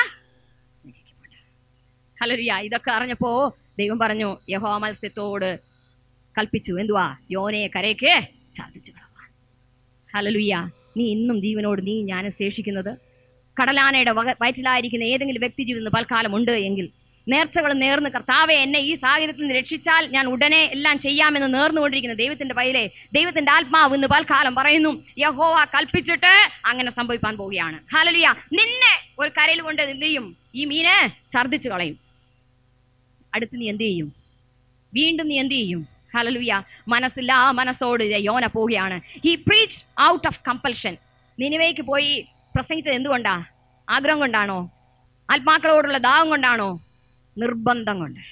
Speaker 1: ഹലരിയ ഇതൊക്കെ അറിഞ്ഞപ്പോ ദൈവം പറഞ്ഞു യഹോ മത്സ്യത്തോട് കൽപ്പിച്ചു എന്തുവാ യോനയെ കരയ്ക്ക് ചാദിച്ചു കളവാൻ ഹലലുയ്യ നീ ഇന്നും ജീവനോട് നീ ഞാൻ ശേഷിക്കുന്നത് കടലാനയുടെ വക വയറ്റിലായിരിക്കുന്ന ഏതെങ്കിലും വ്യക്തി ജീവിതം പൽക്കാലം ഉണ്ട് എങ്കിൽ നേർച്ചകൾ നേർന്ന് കർത്താവെ എന്നെ ഈ സാഹചര്യത്തിൽ നിന്ന് രക്ഷിച്ചാൽ ഞാൻ ഉടനെ എല്ലാം ചെയ്യാമെന്ന് നേർന്നുകൊണ്ടിരിക്കുന്ന ദൈവത്തിന്റെ പൈലെ ദൈവത്തിന്റെ ആത്മാവ് ഇന്ന് പൽക്കാലം പറയുന്നു യഹോവ കൽപ്പിച്ചിട്ട് അങ്ങനെ സംഭവിക്കാൻ പോവുകയാണ് ഹാലലുയ നിന്നെ ഒരു കരയിൽ കൊണ്ട് എന്ത് ചെയ്യും ഈ മീന് ഛർദ്ദിച്ചു കളയും അടുത്ത് നീ എന്ത് ചെയ്യും വീണ്ടും നീ എന്ത് ചെയ്യും ഹലലുയ മനസ്സില്ല ആ മനസ്സോട് യോന പോവുകയാണ് ഈ പ്രീച്ച് ഔട്ട് ഓഫ് കമ്പൽഷൻ നിനിവേക്ക് പോയി പ്രസംഗിച്ചത് എന്തുകൊണ്ടാ ആഗ്രഹം കൊണ്ടാണോ ആത്മാക്കളോടുള്ള ദാഹം കൊണ്ടാണോ നിർബന്ധം കൊണ്ട്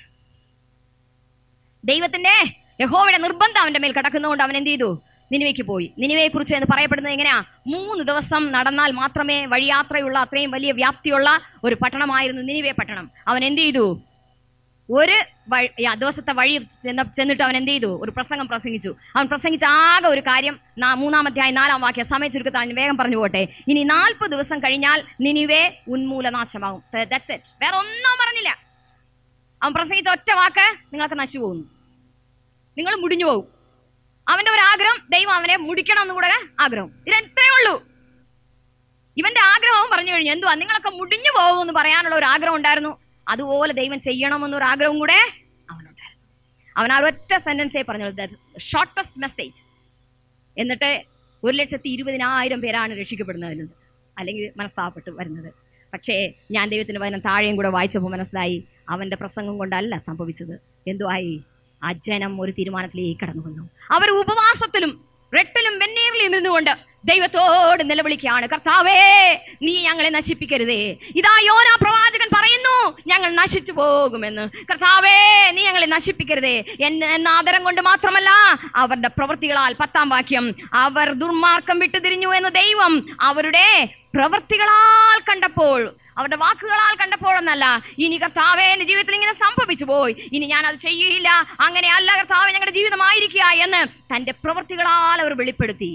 Speaker 1: ദൈവത്തിന്റെ യഹോവയുടെ നിർബന്ധം അവന്റെ മേൽ കിടക്കുന്നതുകൊണ്ട് അവൻ എന്ത് ചെയ്തു നിനിവയ്ക്ക് പോയി നിനിവയെ കുറിച്ച് എന്ന് പറയപ്പെടുന്നത് എങ്ങനെയാ മൂന്ന് ദിവസം നടന്നാൽ മാത്രമേ വഴിയാത്രയുള്ള അത്രയും വലിയ വ്യാപ്തിയുള്ള ഒരു പട്ടണമായിരുന്നു നിനിവേ പട്ടണം അവൻ എന്ത് ചെയ്തു ഒരു വഴി ആ ദിവസത്തെ വഴി ചെന്ന ചെന്നിട്ട് അവൻ എന്ത് ചെയ്തു ഒരു പ്രസംഗം പ്രസംഗിച്ചു അവൻ പ്രസംഗിച്ച ആകെ ഒരു കാര്യം നാ- മൂന്നാമധ്യായ നാലാം വാക്യ സമയ ചുരുക്കത്തിൽ വേഗം പറഞ്ഞു പോട്ടെ ഇനി നാൽപ്പത് ദിവസം കഴിഞ്ഞാൽ നിനിവേ ഉന്മൂലനാശമാകും ദാറ്റ്സ് ഇറ്റ് വേറെ ഒന്നും പറഞ്ഞില്ല അവൻ പ്രസംഗിച്ച ഒറ്റ വാക്ക് നിങ്ങൾക്ക് നശിച്ചു പോകുന്നു നിങ്ങൾ മുടിഞ്ഞു പോകും അവന്റെ ഒരു ആഗ്രഹം ദൈവം അവനെ മുടിക്കണം എന്നും കൂടെ ആഗ്രഹം ഇത് എത്രയേ ഉള്ളൂ ഇവന്റെ ആഗ്രഹവും പറഞ്ഞു കഴിഞ്ഞു എന്തുവാ നിങ്ങളൊക്കെ മുടിഞ്ഞു പോകുമെന്ന് പറയാനുള്ള ഒരു ആഗ്രഹം ഉണ്ടായിരുന്നു അതുപോലെ ദൈവം ചെയ്യണമെന്നൊരു ആഗ്രഹം കൂടെ അവനുണ്ടായിരുന്നു അവൻ ആ ഒറ്റ സെന്റൻസേ പറഞ്ഞു ഷോർട്ടസ്റ്റ് മെസ്സേജ് എന്നിട്ട് ഒരു ലക്ഷത്തി ഇരുപതിനായിരം പേരാണ് രക്ഷിക്കപ്പെടുന്നത് അല്ലെങ്കിൽ മനസ്സാപ്പെട്ട് വരുന്നത് പക്ഷേ ഞാൻ ദൈവത്തിന് വചനം താഴെയും കൂടെ വായിച്ചപ്പോൾ മനസ്സിലായി അവന്റെ പ്രസംഗം കൊണ്ടല്ല സംഭവിച്ചത് എന്തുവായി ആ ജനം ഒരു തീരുമാനത്തിലേക്ക് കടന്നു വന്നു അവർ ഉപവാസത്തിലും റെട്ടിലും വെന്നീറിലും നിന്നുകൊണ്ട് ദൈവത്തോട് നിലവിളിക്കുകയാണ് കർത്താവേ നീ ഞങ്ങളെ നശിപ്പിക്കരുതേ ഇതാ യോനാ പ്രവാചകൻ പറയുന്നു ഞങ്ങൾ നശിച്ചു പോകുമെന്ന് കർത്താവേ നീ ഞങ്ങളെ നശിപ്പിക്കരുതേ എന്ന എന്ന ആദരം കൊണ്ട് മാത്രമല്ല അവരുടെ പ്രവൃത്തികളാൽ പത്താം വാക്യം അവർ ദുർമാർഗം വിട്ടുതിരിഞ്ഞു എന്ന് ദൈവം അവരുടെ പ്രവൃത്തികളാൽ കണ്ടപ്പോൾ അവരുടെ വാക്കുകളാൽ കണ്ടപ്പോഴെന്നല്ല ഇനി കർത്താവേ എന്റെ ജീവിതത്തിൽ ഇങ്ങനെ സംഭവിച്ചു പോയി ഇനി ഞാൻ അത് ചെയ്യില്ല അങ്ങനെയല്ല കർത്താവെ ഞങ്ങളുടെ ജീവിതമായിരിക്കുക എന്ന് തന്റെ പ്രവൃത്തികളാൽ അവർ വെളിപ്പെടുത്തി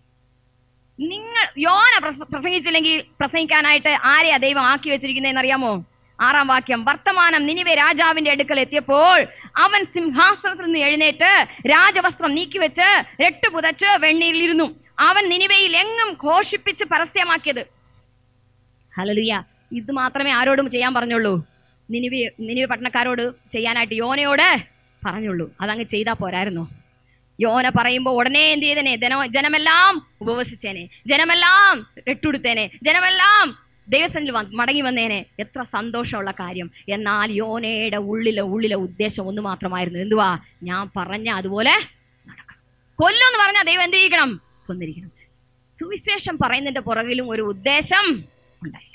Speaker 1: നിങ്ങൾ യോന പ്രസ- പ്രസംഗിച്ചില്ലെങ്കിൽ പ്രസംഗിക്കാനായിട്ട് ആരെയാ ദൈവം ആക്കി വെച്ചിരിക്കുന്നതെന്ന് അറിയാമോ ആറാം വാക്യം വർത്തമാനം നിനിവെ രാജാവിന്റെ അടുക്കൽ എത്തിയപ്പോൾ അവൻ സിംഹാസനത്തിൽ നിന്ന് എഴുന്നേറ്റ് രാജവസ്ത്രം നീക്കിവെച്ച് രട്ട് പുതച്ച് വെണ്ണീരിലിരുന്നു അവൻ നിനിവയിൽ എങ്ങും ഘോഷിപ്പിച്ച് പരസ്യമാക്കിയത് ഹലലുയ ഇത് മാത്രമേ ആരോടും ചെയ്യാൻ പറഞ്ഞുള്ളൂ നിനിവി നിനിവി പട്ടണക്കാരോട് ചെയ്യാനായിട്ട് യോനയോട് പറഞ്ഞുള്ളൂ അതങ്ങ് ചെയ്താൽ പോരായിരുന്നോ യോന പറയുമ്പോൾ ഉടനെ എന്ത് ചെയ്തേനെ ജന ജനമെല്ലാം ഉപവസിച്ചേനെ ജനമെല്ലാം രട്ടുടുത്തേനെ ജനമെല്ലാം ദേവസനിൽ വന്ന് മടങ്ങി വന്നേനെ എത്ര സന്തോഷമുള്ള കാര്യം എന്നാൽ യോനയുടെ ഉള്ളിലെ ഉള്ളിലെ ഉദ്ദേശം ഒന്ന് മാത്രമായിരുന്നു എന്തുവാ ഞാൻ പറഞ്ഞ അതുപോലെ നടക്കണം കൊല്ലുമെന്ന് പറഞ്ഞാൽ ദൈവം എന്ത് ചെയ്യിക്കണം കൊന്നിരിക്കണം സുവിശേഷം പറയുന്നതിന്റെ പുറകിലും ഒരു ഉദ്ദേശം ഉണ്ടായിരിക്കണം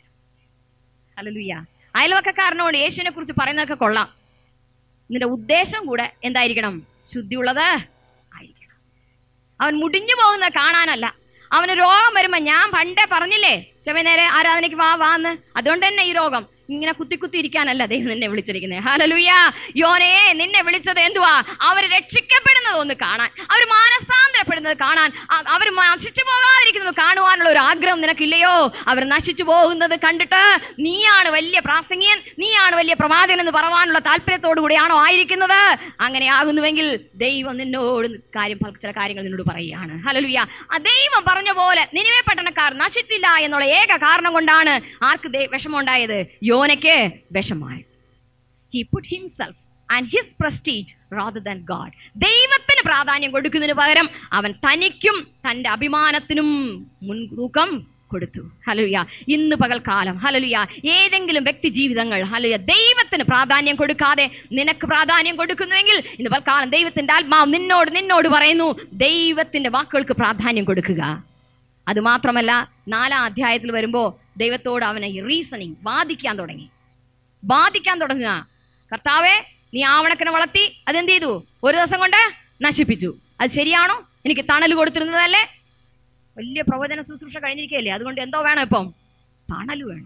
Speaker 1: ഹല്ലേലൂയ അയൽവക്കക്കാരനോട് യേശുവിനെ കുറിച്ച് പറയുന്നതൊക്കെ കൊള്ളാം നിന്റെ ഉദ്ദേശം കൂടെ എന്തായിരിക്കണം ശുദ്ധിയുള്ളത് ആയിരിക്കണം അവൻ മുടിഞ്ഞു പോകുന്നത് കാണാനല്ല അവന് രോഗം വരുമ്പോ ഞാൻ പണ്ടേ പറഞ്ഞില്ലേ ചെവ നേരെ ആരാധനയ്ക്ക് വാ വാന്ന് അതുകൊണ്ട് തന്നെ ഈ രോഗം ഇങ്ങനെ കുത്തി കുത്തി ഇരിക്കാനല്ല ദൈവം നിന്നെ വിളിച്ചിരിക്കുന്നത് ഹാലലുയ യോനേ നിന്നെ വിളിച്ചത് എന്തുവാ അവർ രക്ഷിക്കപ്പെടുന്നത് ഒന്ന് കാണാൻ അവർ മാനസാന്തരപ്പെടുന്നത് കാണാൻ അവർ നശിച്ചു പോകാതിരിക്കുന്നത് കാണുവാനുള്ള ഒരു ആഗ്രഹം നിനക്കില്ലയോ അവർ നശിച്ചു പോകുന്നത് കണ്ടിട്ട് നീയാണ് വലിയ പ്രാസംഗികൻ നീയാണ് വലിയ പ്രവാചകൻ എന്ന് പറയാനുള്ള താല്പര്യത്തോടു കൂടിയാണോ ആയിരിക്കുന്നത് അങ്ങനെ ആകുന്നുവെങ്കിൽ ദൈവം നിന്നോട് കാര്യം പല- ചില കാര്യങ്ങൾ നിന്നോട് പറയുകയാണ് ഹലലുയ ആ ദൈവം പറഞ്ഞ പോലെ നിനിവേ പട്ടണക്കാർ നശിച്ചില്ല എന്നുള്ള ഏക കാരണം കൊണ്ടാണ് ആർക്ക് ദേ- വിഷമമുണ്ടായത് യോനയ്ക്ക് വിഷമായി he put himself and his prestige rather than God ദൈവത്തിന് പ്രാധാന്യം കൊടുക്കുന്നതിന് പകരം അവൻ തനിക്കും തൻ്റെ അഭിമാനത്തിനും മുൻതൂക്കം കൊടുത്തു ഹലുയ ഇന്ന് പകൽക്കാലം ഹലലുയ ഏതെങ്കിലും വ്യക്തി ജീവിതങ്ങൾ ഹലുയ ദൈവത്തിന് പ്രാധാന്യം കൊടുക്കാതെ നിനക്ക് പ്രാധാന്യം കൊടുക്കുന്നുവെങ്കിൽ ഇന്ന് പകൽക്കാലം ദൈവത്തിന്റെ ആത്മാവ് നിന്നോട് നിന്നോട് പറയുന്നു ദൈവത്തിന്റെ വാക്കുകൾക്ക് പ്രാധാന്യം കൊടുക്കുക അത് മാത്രമല്ല നാലാം അധ്യായത്തിൽ വരുമ്പോൾ ദൈവത്തോട് അവനെ റീസണിങ് വാദിക്കാൻ തുടങ്ങി ബാധിക്കാൻ തുടങ്ങുക കർത്താവെ നീ ആവണക്കിനെ വളർത്തി അതെന്ത് ചെയ്തു ഒരു ദിവസം കൊണ്ട് നശിപ്പിച്ചു അത് ശരിയാണോ എനിക്ക് തണൽ കൊടുത്തിരുന്നതല്ലേ വലിയ പ്രവചന ശുശ്രൂഷ കഴിഞ്ഞിരിക്കുകയല്ലേ അതുകൊണ്ട് എന്തോ വേണം ഇപ്പം തണൽ വേണം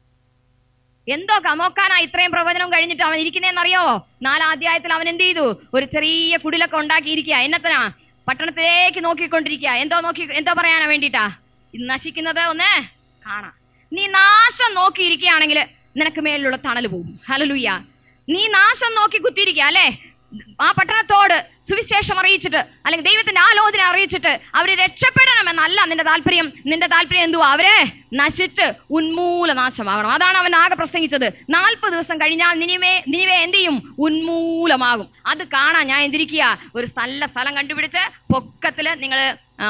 Speaker 1: എന്തോ കമോക്കാനാ ഇത്രയും പ്രവചനം കഴിഞ്ഞിട്ട് അവൻ ഇരിക്കുന്നതെന്നറിയോ നാലാം അധ്യായത്തിൽ അവൻ എന്ത് ചെയ്തു ഒരു ചെറിയ കുടിലൊക്കെ ഉണ്ടാക്കിയിരിക്കുക എന്നത്തിനാ പട്ടണത്തിലേക്ക് നോക്കിക്കൊണ്ടിരിക്കുക എന്തോ നോക്കി എന്തോ പറയാനാ വേണ്ടിട്ടാ ഇത് നശിക്കുന്നത് ഒന്ന് കാണാം നീ നാശം നോക്കിയിരിക്കുകയാണെങ്കിൽ നിനക്ക് മേലിലുള്ള തണൽ പോകും ഹലലുയ്യ നീ നാശം നോക്കി കുത്തിയിരിക്കുക അല്ലേ ആ പട്ടണത്തോട് സുവിശേഷം അറിയിച്ചിട്ട് അല്ലെങ്കിൽ ദൈവത്തിന്റെ ആലോചന അറിയിച്ചിട്ട് അവര് രക്ഷപ്പെടണമെന്നല്ല നിന്റെ താല്പര്യം നിന്റെ താല്പര്യം എന്തുവാ അവരെ നശിച്ച് ഉന്മൂല നാശമാകണം അതാണ് അവൻ ആകെ പ്രസംഗിച്ചത് നാൽപ്പത് ദിവസം കഴിഞ്ഞാൽ നിനിവേ നിനിവേ എന്ത് ചെയ്യും ഉന്മൂലമാകും അത് കാണാൻ ഞാൻ എന്തിരിക്കുക ഒരു നല്ല സ്ഥലം കണ്ടുപിടിച്ച് പൊക്കത്തില് നിങ്ങൾ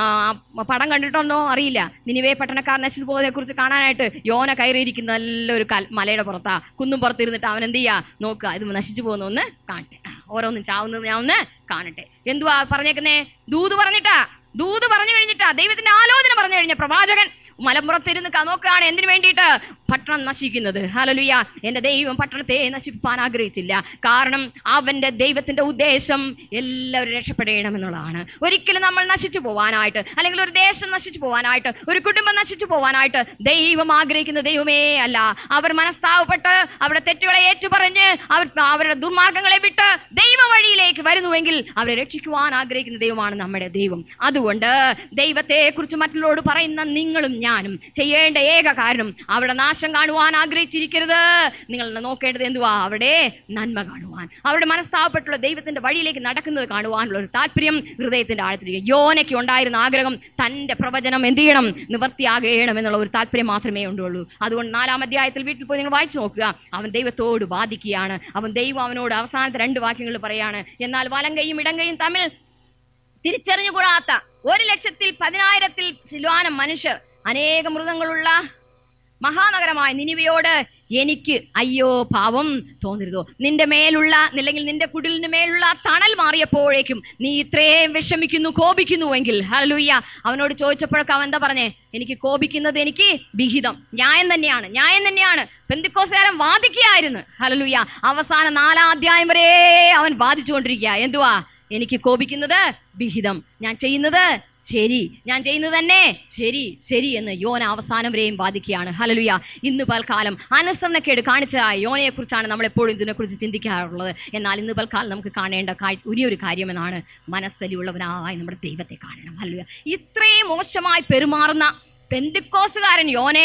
Speaker 1: പടം കണ്ടിട്ടുണ്ടോ അറിയില്ല നിനിവേ പട്ടണക്കാർ നശിച്ചു പോകുന്നതിനെ കുറിച്ച് കാണാനായിട്ട് യോന കയറിയിരിക്കുന്ന നല്ലൊരു കൽ മലയുടെ പുറത്താ കുന്നും പുറത്തിരുന്നിട്ട് അവൻ എന്ത് ചെയ്യാ നോക്കുക ഇത് നശിച്ചു പോകുന്ന ഒന്ന് കാണട്ടെ ആ, ഓരോന്നും ചാവുന്നത് ഞാൻ ഒന്ന് കാണട്ടെ എന്തുവാ പറഞ്ഞേക്കുന്നേ ദൂത് പറഞ്ഞിട്ടാ ദൂത് പറഞ്ഞു കഴിഞ്ഞിട്ടാ ദൈവത്തിന്റെ ആലോചന പറഞ്ഞു കഴിഞ്ഞ പ്രവാചകൻ മലപ്പുറത്തിരുന്ന് ക- നോക്കുകയാണ് എന്തിനു വേണ്ടിയിട്ട് പട്ടണം നശിക്കുന്നത് ഹലലുയ എന്റെ ദൈവം പട്ടണത്തെ നശിപ്പാൻ ആഗ്രഹിച്ചില്ല കാരണം അവന്റെ ദൈവത്തിന്റെ ഉദ്ദേശം എല്ലാവരും രക്ഷപ്പെടണമെന്നുള്ളതാണ് ഒരിക്കലും നമ്മൾ നശിച്ചു പോവാനായിട്ട് അല്ലെങ്കിൽ ഒരു ദേശം നശിച്ചു പോവാനായിട്ട് ഒരു കുടുംബം നശിച്ചു പോവാനായിട്ട് ദൈവം ആഗ്രഹിക്കുന്ന ദൈവമേ അല്ല അവർ മനസ്താവപ്പെട്ട് അവരുടെ തെറ്റുകളെ ഏറ്റുപറഞ്ഞ് അവർ അവരുടെ ദുർമാർഗങ്ങളെ വിട്ട് ദൈവ വഴിയിലേക്ക് വരുന്നുവെങ്കിൽ അവരെ രക്ഷിക്കുവാൻ ആഗ്രഹിക്കുന്ന ദൈവമാണ് നമ്മുടെ ദൈവം അതുകൊണ്ട് ദൈവത്തെ കുറിച്ച് മറ്റുള്ളവരോട് പറയുന്ന നിങ്ങളും ഞാനും ചെയ്യേണ്ട ഏക കാരണം അവിടെ നാശം കാണുവാൻ ആഗ്രഹിച്ചിരിക്കരുത് നിങ്ങൾ നോക്കേണ്ടത് എന്തുവാ അവിടെ നന്മ കാണുവാൻ അവരുടെ മനസ്താവപ്പെട്ടുള്ള ദൈവത്തിന്റെ വഴിയിലേക്ക് നടക്കുന്നത് കാണുവാനുള്ള ഒരു താല്പര്യം ഹൃദയത്തിന്റെ ആഴത്തിലേക്ക് യോനയ്ക്ക് ഉണ്ടായിരുന്ന ആഗ്രഹം തന്റെ പ്രവചനം എന്ത് ചെയ്യണം നിവർത്തിയാകണം എന്നുള്ള ഒരു താല്പര്യം മാത്രമേ ഉണ്ടുള്ളൂ അതുകൊണ്ട് നാലാം അധ്യായത്തിൽ വീട്ടിൽ പോയി നിങ്ങൾ വായിച്ചു നോക്കുക അവൻ ദൈവത്തോട് വാദിക്കുകയാണ് അവൻ ദൈവം അവനോട് അവസാനത്തെ രണ്ട് വാക്യങ്ങൾ പറയാണ് എന്നാൽ വലങ്കയും ഇടങ്കയും തമ്മിൽ തിരിച്ചറിഞ്ഞുകൂടാത്ത ഒരു ലക്ഷത്തിൽ പതിനായിരത്തിൽ സിൽവാനം മനുഷ്യർ അനേക മൃഗങ്ങളുള്ള മഹാനഗരമായ നിനിവയോട് എനിക്ക് അയ്യോ പാവം തോന്നരുതോ നിന്റെ മേലുള്ള അല്ലെങ്കിൽ നിന്റെ കുടിലിന് മേലുള്ള തണൽ മാറിയപ്പോഴേക്കും നീ ഇത്രയും വിഷമിക്കുന്നു കോപിക്കുന്നുവെങ്കിൽ ഹലലുയ്യ അവനോട് ചോദിച്ചപ്പോഴൊക്കെ അവൻ എന്താ പറഞ്ഞേ എനിക്ക് കോപിക്കുന്നത് എനിക്ക് വിഹിതം ന്യായം തന്നെയാണ് ന്യായം തന്നെയാണ് പെന്തിക്കോസുകാരൻ വാദിക്കുകയായിരുന്നു ഹലലുയ്യ അവസാന നാലാം അധ്യായം വരെ അവൻ വാദിച്ചുകൊണ്ടിരിക്കുക എന്തുവാ എനിക്ക് കോപിക്കുന്നത് വിഹിതം ഞാൻ ചെയ്യുന്നത് ശരി ഞാൻ ചെയ്യുന്നത് തന്നെ ശരി ശരി എന്ന് യോന അവസാനം വരെയും വാദിക്കുകയാണ് ഹലലുയ ഇന്ന് പൽക്കാലം അനുസരണക്കേട് കാണിച്ച യോനയെ കുറിച്ചാണ് നമ്മൾ എപ്പോഴും ഇതിനെക്കുറിച്ച് ചിന്തിക്കാറുള്ളത് എന്നാൽ ഇന്ന് പൽക്കാലം നമുക്ക് കാണേണ്ട കാ- ഒരേയൊരു കാര്യമെന്നാണ് മനസ്സലിയുള്ളവനായ നമ്മുടെ ദൈവത്തെ കാണണം ഹല്ലുയ ഇത്രയും മോശമായി പെരുമാറുന്ന പെന്തിക്കോസുകാരൻ യോനെ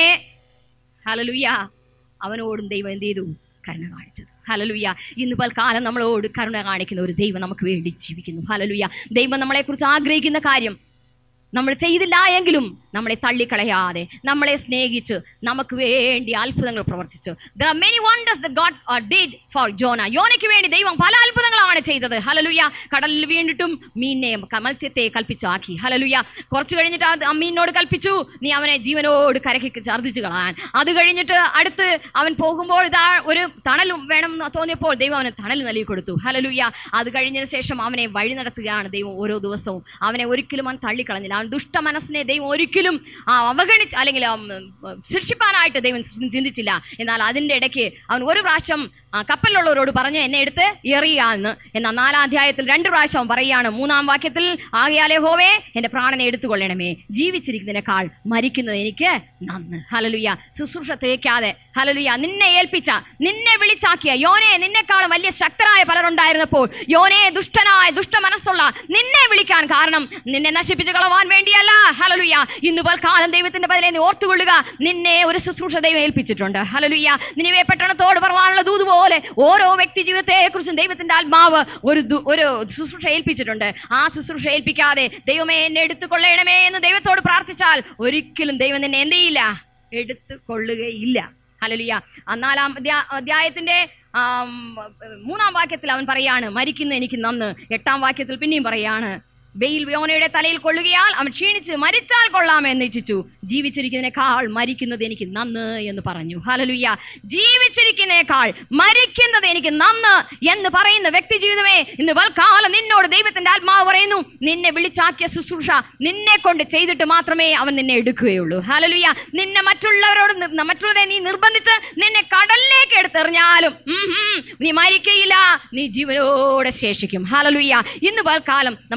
Speaker 1: ഹലലുയ അവനോടും ദൈവം എന്ത് ചെയ്തു കരുണ കാണിച്ചത് ഹലലുയ ഇന്ന് പൽക്കാലം നമ്മളോട് കരുണ കാണിക്കുന്ന ഒരു ദൈവം നമുക്ക് വേണ്ടി ജീവിക്കുന്നു ഹലലുയ ദൈവം നമ്മളെക്കുറിച്ച് ആഗ്രഹിക്കുന്ന കാര്യം നമ്മൾ ചെയ്തില്ല എങ്കിലും നമ്മളെ തള്ളിക്കളയാതെ നമ്മളെ സ്നേഹിച്ച് നമുക്ക് വേണ്ടി അത്ഭുതങ്ങൾ പ്രവർത്തിച്ചു the many wonders the God did for Jonah യോനയ്ക്ക് വേണ്ടി ദൈവം പല അത്ഭുതങ്ങളാണ് ചെയ്തത് ഹലലുയ കടലിൽ വീണിട്ടും മീനിനെ ക- മത്സ്യത്തെ കൽപ്പിച്ചാക്കി ഹലലുയ കുറച്ച് കഴിഞ്ഞിട്ട് ആ മീനിനോട് കൽപ്പിച്ചു നീ അവനെ ജീവനോട് കരയ്ക്ക് ഛർദ്ദിച്ചു കളയാൻ അത് കഴിഞ്ഞിട്ട് അടുത്ത് അവൻ പോകുമ്പോൾ ഇതാ ഒരു തണൽ വേണം എന്ന് തോന്നിയപ്പോൾ ദൈവം അവന് തണൽ നൽകി കൊടുത്തു ഹലലുയ അത് കഴിഞ്ഞതിന് ശേഷം അവനെ വഴി നടത്തുകയാണ് ദൈവം ഓരോ ദിവസവും അവനെ ഒരിക്കലും അവൻ തള്ളിക്കളഞ്ഞില്ല അവൻ ദുഷ്ട മനസ്സിനെ ദൈവം ഒരിക്കലും ആ, അവഗണിച്ച് അല്ലെങ്കിൽ ആ, ഉം, ഉം, ശിക്ഷിപ്പാനായിട്ട് ദൈവം ചി- ചിന്തിച്ചില്ല എന്നാൽ അതിൻ്റെ ഇടയ്ക്ക് അവൻ ഒരു പ്രാവശ്യം ആ, കപ്പലിലുള്ളവരോട് പറഞ്ഞു എന്നെ എടുത്ത് എറിയുക എന്ന് എന്നാൽ നാലാം അധ്യായത്തിൽ രണ്ട് പ്രാവശ്യം അവൻ പറയുകയാണ് മൂന്നാം വാക്യത്തിൽ ആകയാലേ ഹോവേ എൻ്റെ പ്രാണനെ എടുത്തുകൊള്ളണമേ ജീവിച്ചിരിക്കുന്നതിനേക്കാൾ മരിക്കുന്നത് എനിക്ക് നന്ന് ഹലലുയ ശുശ്രൂഷ തേക്കാതെ ഹലലുയ നിന്നെ ഏൽപ്പിച്ച നിന്നെ വിളിച്ചാക്കിയ യോനെ നിന്നെക്കാളും വലിയ ശക്തരായ പലരുണ്ടായിരുന്നപ്പോൾ യോനെ ദുഷ്ടനായ ദുഷ്ട മനസ്സുള്ള നിന്നെ വിളിക്കാൻ കാരണം നിന്നെ നശിപ്പിച്ച് കളവാൻ വേണ്ടിയല്ല ഹലലുയ ഇന്ന് കാലം ദൈവത്തിന്റെ ബദലെ നീ ഓർത്തുകൊള്ളുക നിന്നെ ഒരു ശുശ്രൂഷ ദൈവം ഏൽപ്പിച്ചിട്ടുണ്ട് ഹലലുയ നിനിവേ പട്ടണത്തോട് പറവാനുള്ള ദൂത് പോലെ ഓരോ വ്യക്തി ജീവിതത്തെ കുറിച്ചും ദൈവത്തിന്റെ ആത്മാവ് ഒരു ദു- ഒരു ശുശ്രൂഷ ഏൽപ്പിച്ചിട്ടുണ്ട് ആ ശുശ്രൂഷ ഏൽപ്പിക്കാതെ ദൈവമേ എന്നെ എടുത്തുകൊള്ളണമേ എന്ന് ദൈവത്തോട് പ്രാർത്ഥിച്ചാൽ ഒരിക്കലും ദൈവം നിന്നെ എന്ത് ചെയ്യില്ല എടുത്തുകൊള്ളുകയില്ല ഹലലിയ ആ നാലാം അധ്യാ- അധ്യായത്തിന്റെ ആം, മൂന്നാം വാക്യത്തിൽ അവൻ പറയാണ് മരിക്കുന്ന എനിക്ക് നന്ന് എട്ടാം വാക്യത്തിൽ പിന്നെയും പറയാണ് വെയിൽ യോനയുടെ തലയിൽ കൊള്ളുകയാൽ അവൻ ക്ഷീണിച്ച് മരിച്ചാൽ കൊള്ളാമെന്ന് ഇച്ഛിച്ചു ജീവിച്ചിരിക്കുന്നതിനേക്കാൾ മരിക്കുന്നത് എനിക്ക് നന്ന് എന്ന് പറഞ്ഞു ഹലലുയ്യ ജീവിച്ചിരിക്കുന്നതിനേക്കാൾ മരിക്കുന്നത് എനിക്ക് നന്ന് എന്ന് പറയുന്ന വ്യക്തി ജീവിതമേ ഇന്ന് വൽക്കാലം നിന്നോട് ദൈവത്തിന്റെ ആത്മാവ് പറയുന്നു നിന്നെ വിളിച്ചാക്കിയ ശുശ്രൂഷ നിന്നെ കൊണ്ട് ചെയ്തിട്ട് മാത്രമേ അവൻ നിന്നെ എടുക്കുകയുള്ളൂ ഹലലുയ്യ നിന്നെ മറ്റുള്ളവരോട് നിർ- മറ്റുള്ളവരെ നീ നിർബന്ധിച്ച് നിന്നെ കടലിലേക്ക് എടുത്തെറിഞ്ഞാലും ഉം ഹും, നീ മരിക്കയില്ല നീ ജീവനോടെ ശേഷിക്കും ഹലലുയ്യ ഇന്ന് പൽക്കാലം നമ്മൾ യോനെ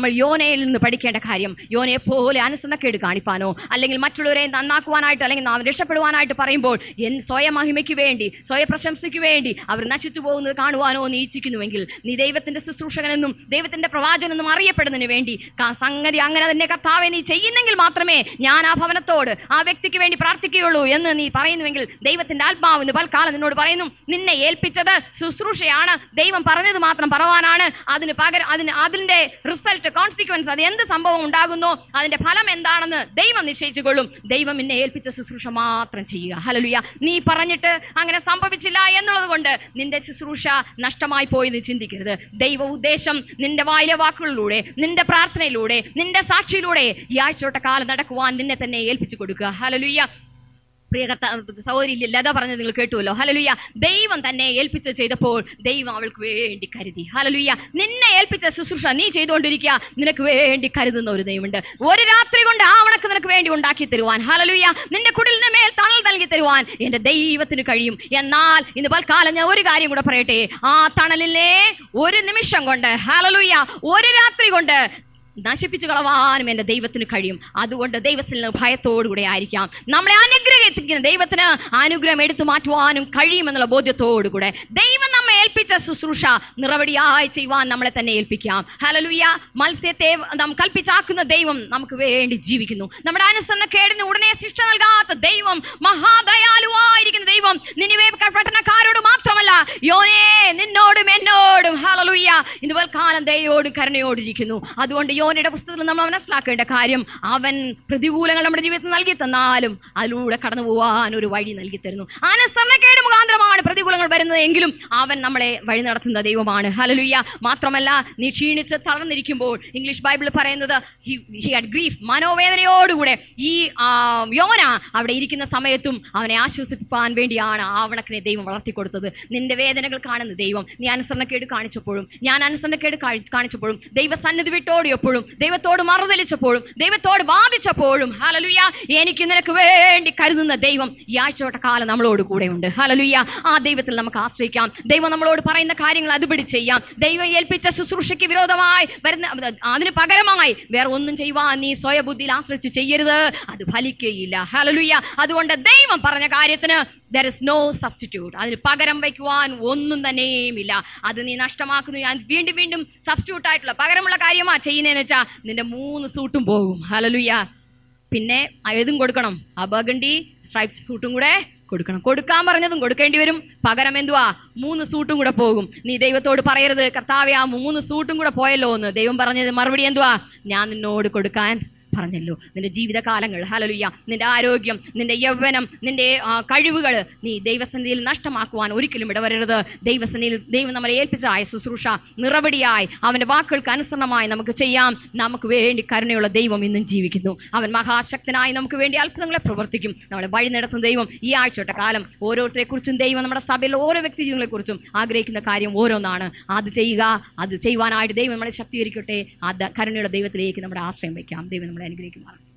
Speaker 1: യോനയിൽ നിന്ന് പഠിക്കേണ്ട കാര്യം യോനയെ പോലെ അനുസരണക്കേട് കാണിപ്പാനോ അല്ലെങ്കിൽ മറ്റുള്ളവരെ നന്നാക്കുവാനായിട്ട് അല്ലെങ്കിൽ നാം രക്ഷപ്പെടുവാനായിട്ട് പറയുമ്പോൾ എൻ സ്വയമഹിമയ്ക്ക് വേണ്ടി സ്വയപ്രശംസയ്ക്ക് വേണ്ടി അവർ നശിച്ചു പോകുന്നത് കാണുവാനോ നീ ഇച്ഛിക്കുന്നുവെങ്കിൽ നീ ദൈവത്തിന്റെ ശുശ്രൂഷകനെന്നും ദൈവത്തിന്റെ പ്രവാചനെന്നും അറിയപ്പെടുന്നതിന് വേണ്ടി ക- സംഗതി അങ്ങനെ തന്നെ കർത്താവെ നീ ചെയ്യുന്നെങ്കിൽ മാത്രമേ ഞാൻ ആ ഭവനത്തോട് ആ വ്യക്തിക്ക് വേണ്ടി പ്രാർത്ഥിക്കുകയുള്ളൂ എന്ന് നീ പറയുന്നുവെങ്കിൽ ദൈവത്തിന്റെ ആത്മാവ് ഇന്ന് പൽക്കാലം നിന്നോട് പറയുന്നു നിന്നെ ഏൽപ്പിച്ചത് ശുശ്രൂഷയാണ് ദൈവം പറഞ്ഞത് മാത്രം പറവാനാണ് അതിന് പകരം അതിന് അതിന്റെ റിസൾട്ട് കോൺസിക്വൻസ് അത് എന്ത് സംഭവം ഉണ്ടാകുന്നോ അതിന്റെ ഫലം എന്താണെന്ന് ദൈവം നിശ്ചയിച്ചു കൊള്ളും ദൈവം എന്നെ ഏൽപ്പിച്ച ശുശ്രൂഷ മാത്രം ചെയ്യുക ഹലലുയ നീ പറഞ്ഞിട്ട് അങ്ങനെ സംഭവിച്ചില്ല എന്നുള്ളത് കൊണ്ട് നിന്റെ ശുശ്രൂഷ നഷ്ടമായി പോയി എന്ന് ചിന്തിക്കരുത് ദൈവ ഉദ്ദേശം നിന്റെ വായിലെ വാക്കുകളിലൂടെ നിന്റെ പ്രാർത്ഥനയിലൂടെ നിന്റെ സാക്ഷിയിലൂടെ ഈ ആഴ്ചയോട്ട കാലം നടക്കുവാൻ നിന്നെ തന്നെ ഏൽപ്പിച്ചു കൊടുക്കുക ഹലലുയ്യ പ്രിയ കർത്ത സഹോദരി ലത പറഞ്ഞത് നിങ്ങൾ കേട്ടുവല്ലോ ഹലലുയ്യ ദൈവം തന്നെ ഏൽപ്പിച്ച് ചെയ്തപ്പോൾ ദൈവം അവൾക്ക് വേണ്ടി കരുതി ഹലലുയ്യ നിന്നെ ഏൽപ്പിച്ച ശുശ്രൂഷ നീ ചെയ്തുകൊണ്ടിരിക്കുക നിനക്ക് വേണ്ടി കരുതുന്ന ഒരു ദൈവമുണ്ട് ഒരു രാത്രി കൊണ്ട് ആ ഉണക്ക് നിനക്ക് വേണ്ടി ഉണ്ടാക്കി തരുവാൻ ഹലലുയ്യ നിന്റെ കുടിലിന് മേൽ തണൽ നൽകി തരുവാൻ എന്റെ ദൈവത്തിന് കഴിയും എന്നാൽ ഇന്ന് പൽക്കാലം ഞാൻ ഒരു കാര്യം കൂടെ പറയട്ടെ ആ തണലിനെ ഒരു നിമിഷം കൊണ്ട് ഹലലുയ്യ ഒരു രാത്രി കൊണ്ട് നശിപ്പിച്ചു കളവാനും എൻ്റെ ദൈവത്തിന് കഴിയും അതുകൊണ്ട് ദൈവത്തിൽ നിന്ന് ഭയത്തോടുകൂടെ ആയിരിക്കാം നമ്മളെ അനുഗ്രഹിക്കുന്ന ദൈവത്തിന് അനുഗ്രഹം എടുത്തു മാറ്റുവാനും കഴിയുമെന്നുള്ള ബോധ്യത്തോടുകൂടെ ദൈവം നമ്മെ ഏൽപ്പിച്ച ശുശ്രൂഷ നിറവടിയായി ചെയ്യുവാൻ നമ്മളെ തന്നെ ഏൽപ്പിക്കാം ഹലലുയ മത്സ്യത്തെ നാം കൽപ്പിച്ചാക്കുന്ന ദൈവം നമുക്ക് വേണ്ടി ജീവിക്കുന്നു നമ്മുടെ അനുസരണക്കേടിന് ഉടനെ ശിക്ഷ നൽകാത്ത ദൈവം മഹാദയാലുവായിരിക്കുന്ന ദൈവം നിനിവേ പട്ടണക്കാരോട് മാത്രമല്ല യോനേ നിന്നോടും എന്നോടും ഹലലുയ്യ ഇതുപോലെ കാലം ദയോടും കരുണയോടിരിക്കുന്നു അതുകൊണ്ട് യോനയുടെ പുസ്തകത്തിൽ നമ്മൾ മനസ്സിലാക്കേണ്ട കാര്യം അവൻ പ്രതികൂലങ്ങൾ നമ്മുടെ ജീവിതത്തിൽ നൽകി തന്നാലും അതിലൂടെ കടന്നു പോവാൻ ഒരു വഴി നൽകി തരുന്നു അനുസരണക്കേട് മുഖാന്തരമാണ് പ്രതികൂലങ്ങൾ വരുന്നത് എങ്കിലും അവൻ നമ്മളെ വഴി നടത്തുന്ന ദൈവമാണ് ഹലലുയ്യ മാത്രമല്ല നീ ക്ഷീണിച്ച് തളർന്നിരിക്കുമ്പോൾ ഇംഗ്ലീഷ് ബൈബിൾ പറയുന്നത് ഹി ഹാഡ് ഗ്രീഫ് മനോവേദനയോടുകൂടെ ഈ ആ, യോന അവിടെ ഇരിക്കുന്ന സമയത്തും അവനെ ആശ്വസിപ്പിക്കാൻ വേണ്ടിയാണ് ആവണക്കിനെ ദൈവം വളർത്തിക്കൊടുത്തത് നിന്റെ വേദനകൾ കാണുന്ന ദൈവം നീ അനുസരണക്കേട് കാണിച്ചപ്പോഴും ഞാൻ അനുസരണക്കേട് കാ- കാണിച്ചപ്പോഴും ദൈവസന്നിധി വിട്ടോടിയപ്പോഴും ദൈവത്തോട് മറുതലിച്ചപ്പോഴും ദൈവത്തോട് വാദിച്ചപ്പോഴും ഹലലുയ എനിക്ക് നിനക്ക് വേണ്ടി കരുതുന്ന ദൈവം ഈ ആഴ്ചയോട്ട കാലം നമ്മളോട് കൂടെ ഉണ്ട് ഹലലുയ ആ ദൈവത്തിൽ നമുക്ക് ആശ്രയിക്കാം ദൈവം നമ്മളോട് പറയുന്ന കാര്യങ്ങൾ അതുപടി ചെയ്യാം ദൈവം ഏൽപ്പിച്ച ശുശ്രൂഷയ്ക്ക് വിരോധമായി വരുന്ന അതിന് പകരമായി വേറെ ഒന്നും ചെയ്യുവാൻ നീ സ്വയബുദ്ധിയിൽ ആശ്രയിച്ച് ചെയ്യരുത് അത് ഫലിക്കുകയില്ല ഹലലുയ അതുകൊണ്ട് ദൈവം പറഞ്ഞ കാര്യത്തിന് ദർ ഇസ് നോ സബ്സ്റ്റിറ്റ്യൂട്ട് അതിന് പകരം വയ്ക്കുവാൻ ഒന്നും തന്നെയുമില്ല അത് നീ നഷ്ടമാക്കുന്നു ഞാൻ വീണ്ടും വീണ്ടും സബ്സ്റ്റിറ്റ്യൂട്ട് ആയിട്ടുള്ള പകരമുള്ള കാര്യമാ ചെയ്യുന്നതെന്ന് വെച്ചാൽ നിന്റെ മൂന്ന് സൂട്ടും പോകും ഹലലുയ പിന്നെ ഏതും കൊടുക്കണം ആ ബഗണ്ടി സ്ട്രൈപ്സ് സൂട്ടും കൂടെ കൊടുക്കണം കൊടുക്കാൻ പറഞ്ഞതും കൊടുക്കേണ്ടി വരും പകരം എന്തുവാ മൂന്ന് സൂട്ടും കൂടെ പോകും നീ ദൈവത്തോട് പറയരുത് കർത്താവെ ആ മൂന്ന് സൂട്ടും കൂടെ പോയല്ലോ എന്ന് ദൈവം പറഞ്ഞത് മറുപടി എന്തുവാ ഞാൻ നിന്നോട് കൊടുക്കാൻ പറഞ്ഞല്ലോ നിന്റെ ജീവിതകാലങ്ങൾ ഹലലുയ്യ നിന്റെ ആരോഗ്യം നിന്റെ യൗവനം നിന്റെ കഴിവുകൾ നീ ദൈവസന്നിധിയിൽ നഷ്ടമാക്കുവാൻ ഒരിക്കലും ഇടവരരുത് ദൈവസന്നിധിയിൽ ദൈവം നമ്മളെ ഏൽപ്പിച്ച ആയ ശുശ്രൂഷ നിറവടിയായി അവന്റെ വാക്കുകൾക്ക് അനുസരണമായി നമുക്ക് ചെയ്യാം നമുക്ക് വേണ്ടി കരുണയുള്ള ദൈവം ഇന്നും ജീവിക്കുന്നു അവൻ മഹാശക്തനായി നമുക്ക് വേണ്ടി അത്ഭുതങ്ങളെ പ്രവർത്തിക്കും നമ്മളെ വഴി നടത്തുന്ന ദൈവം ഈ ആഴ്ചയുടെ കാലം ഓരോരുത്തരെ കുറിച്ചും ദൈവം നമ്മുടെ സഭയിൽ ഓരോ വ്യക്തി ജീവിതങ്ങളെ കുറിച്ചും ആഗ്രഹിക്കുന്ന കാര്യം ഓരോന്നാണ് അത് ചെയ്യുക അത് ചെയ്യുവാനായിട്ട് ദൈവം നമ്മളെ ശക്തീകരിക്കട്ടെ ആ ദ- കരുണയുടെ ദൈവത്തിലേക്ക് നമ്മുടെ ആശ്രയം വയ്ക്കാം ദൈവം നമ്മളെ അനുഗ്രഹിക്കുമാറാണ്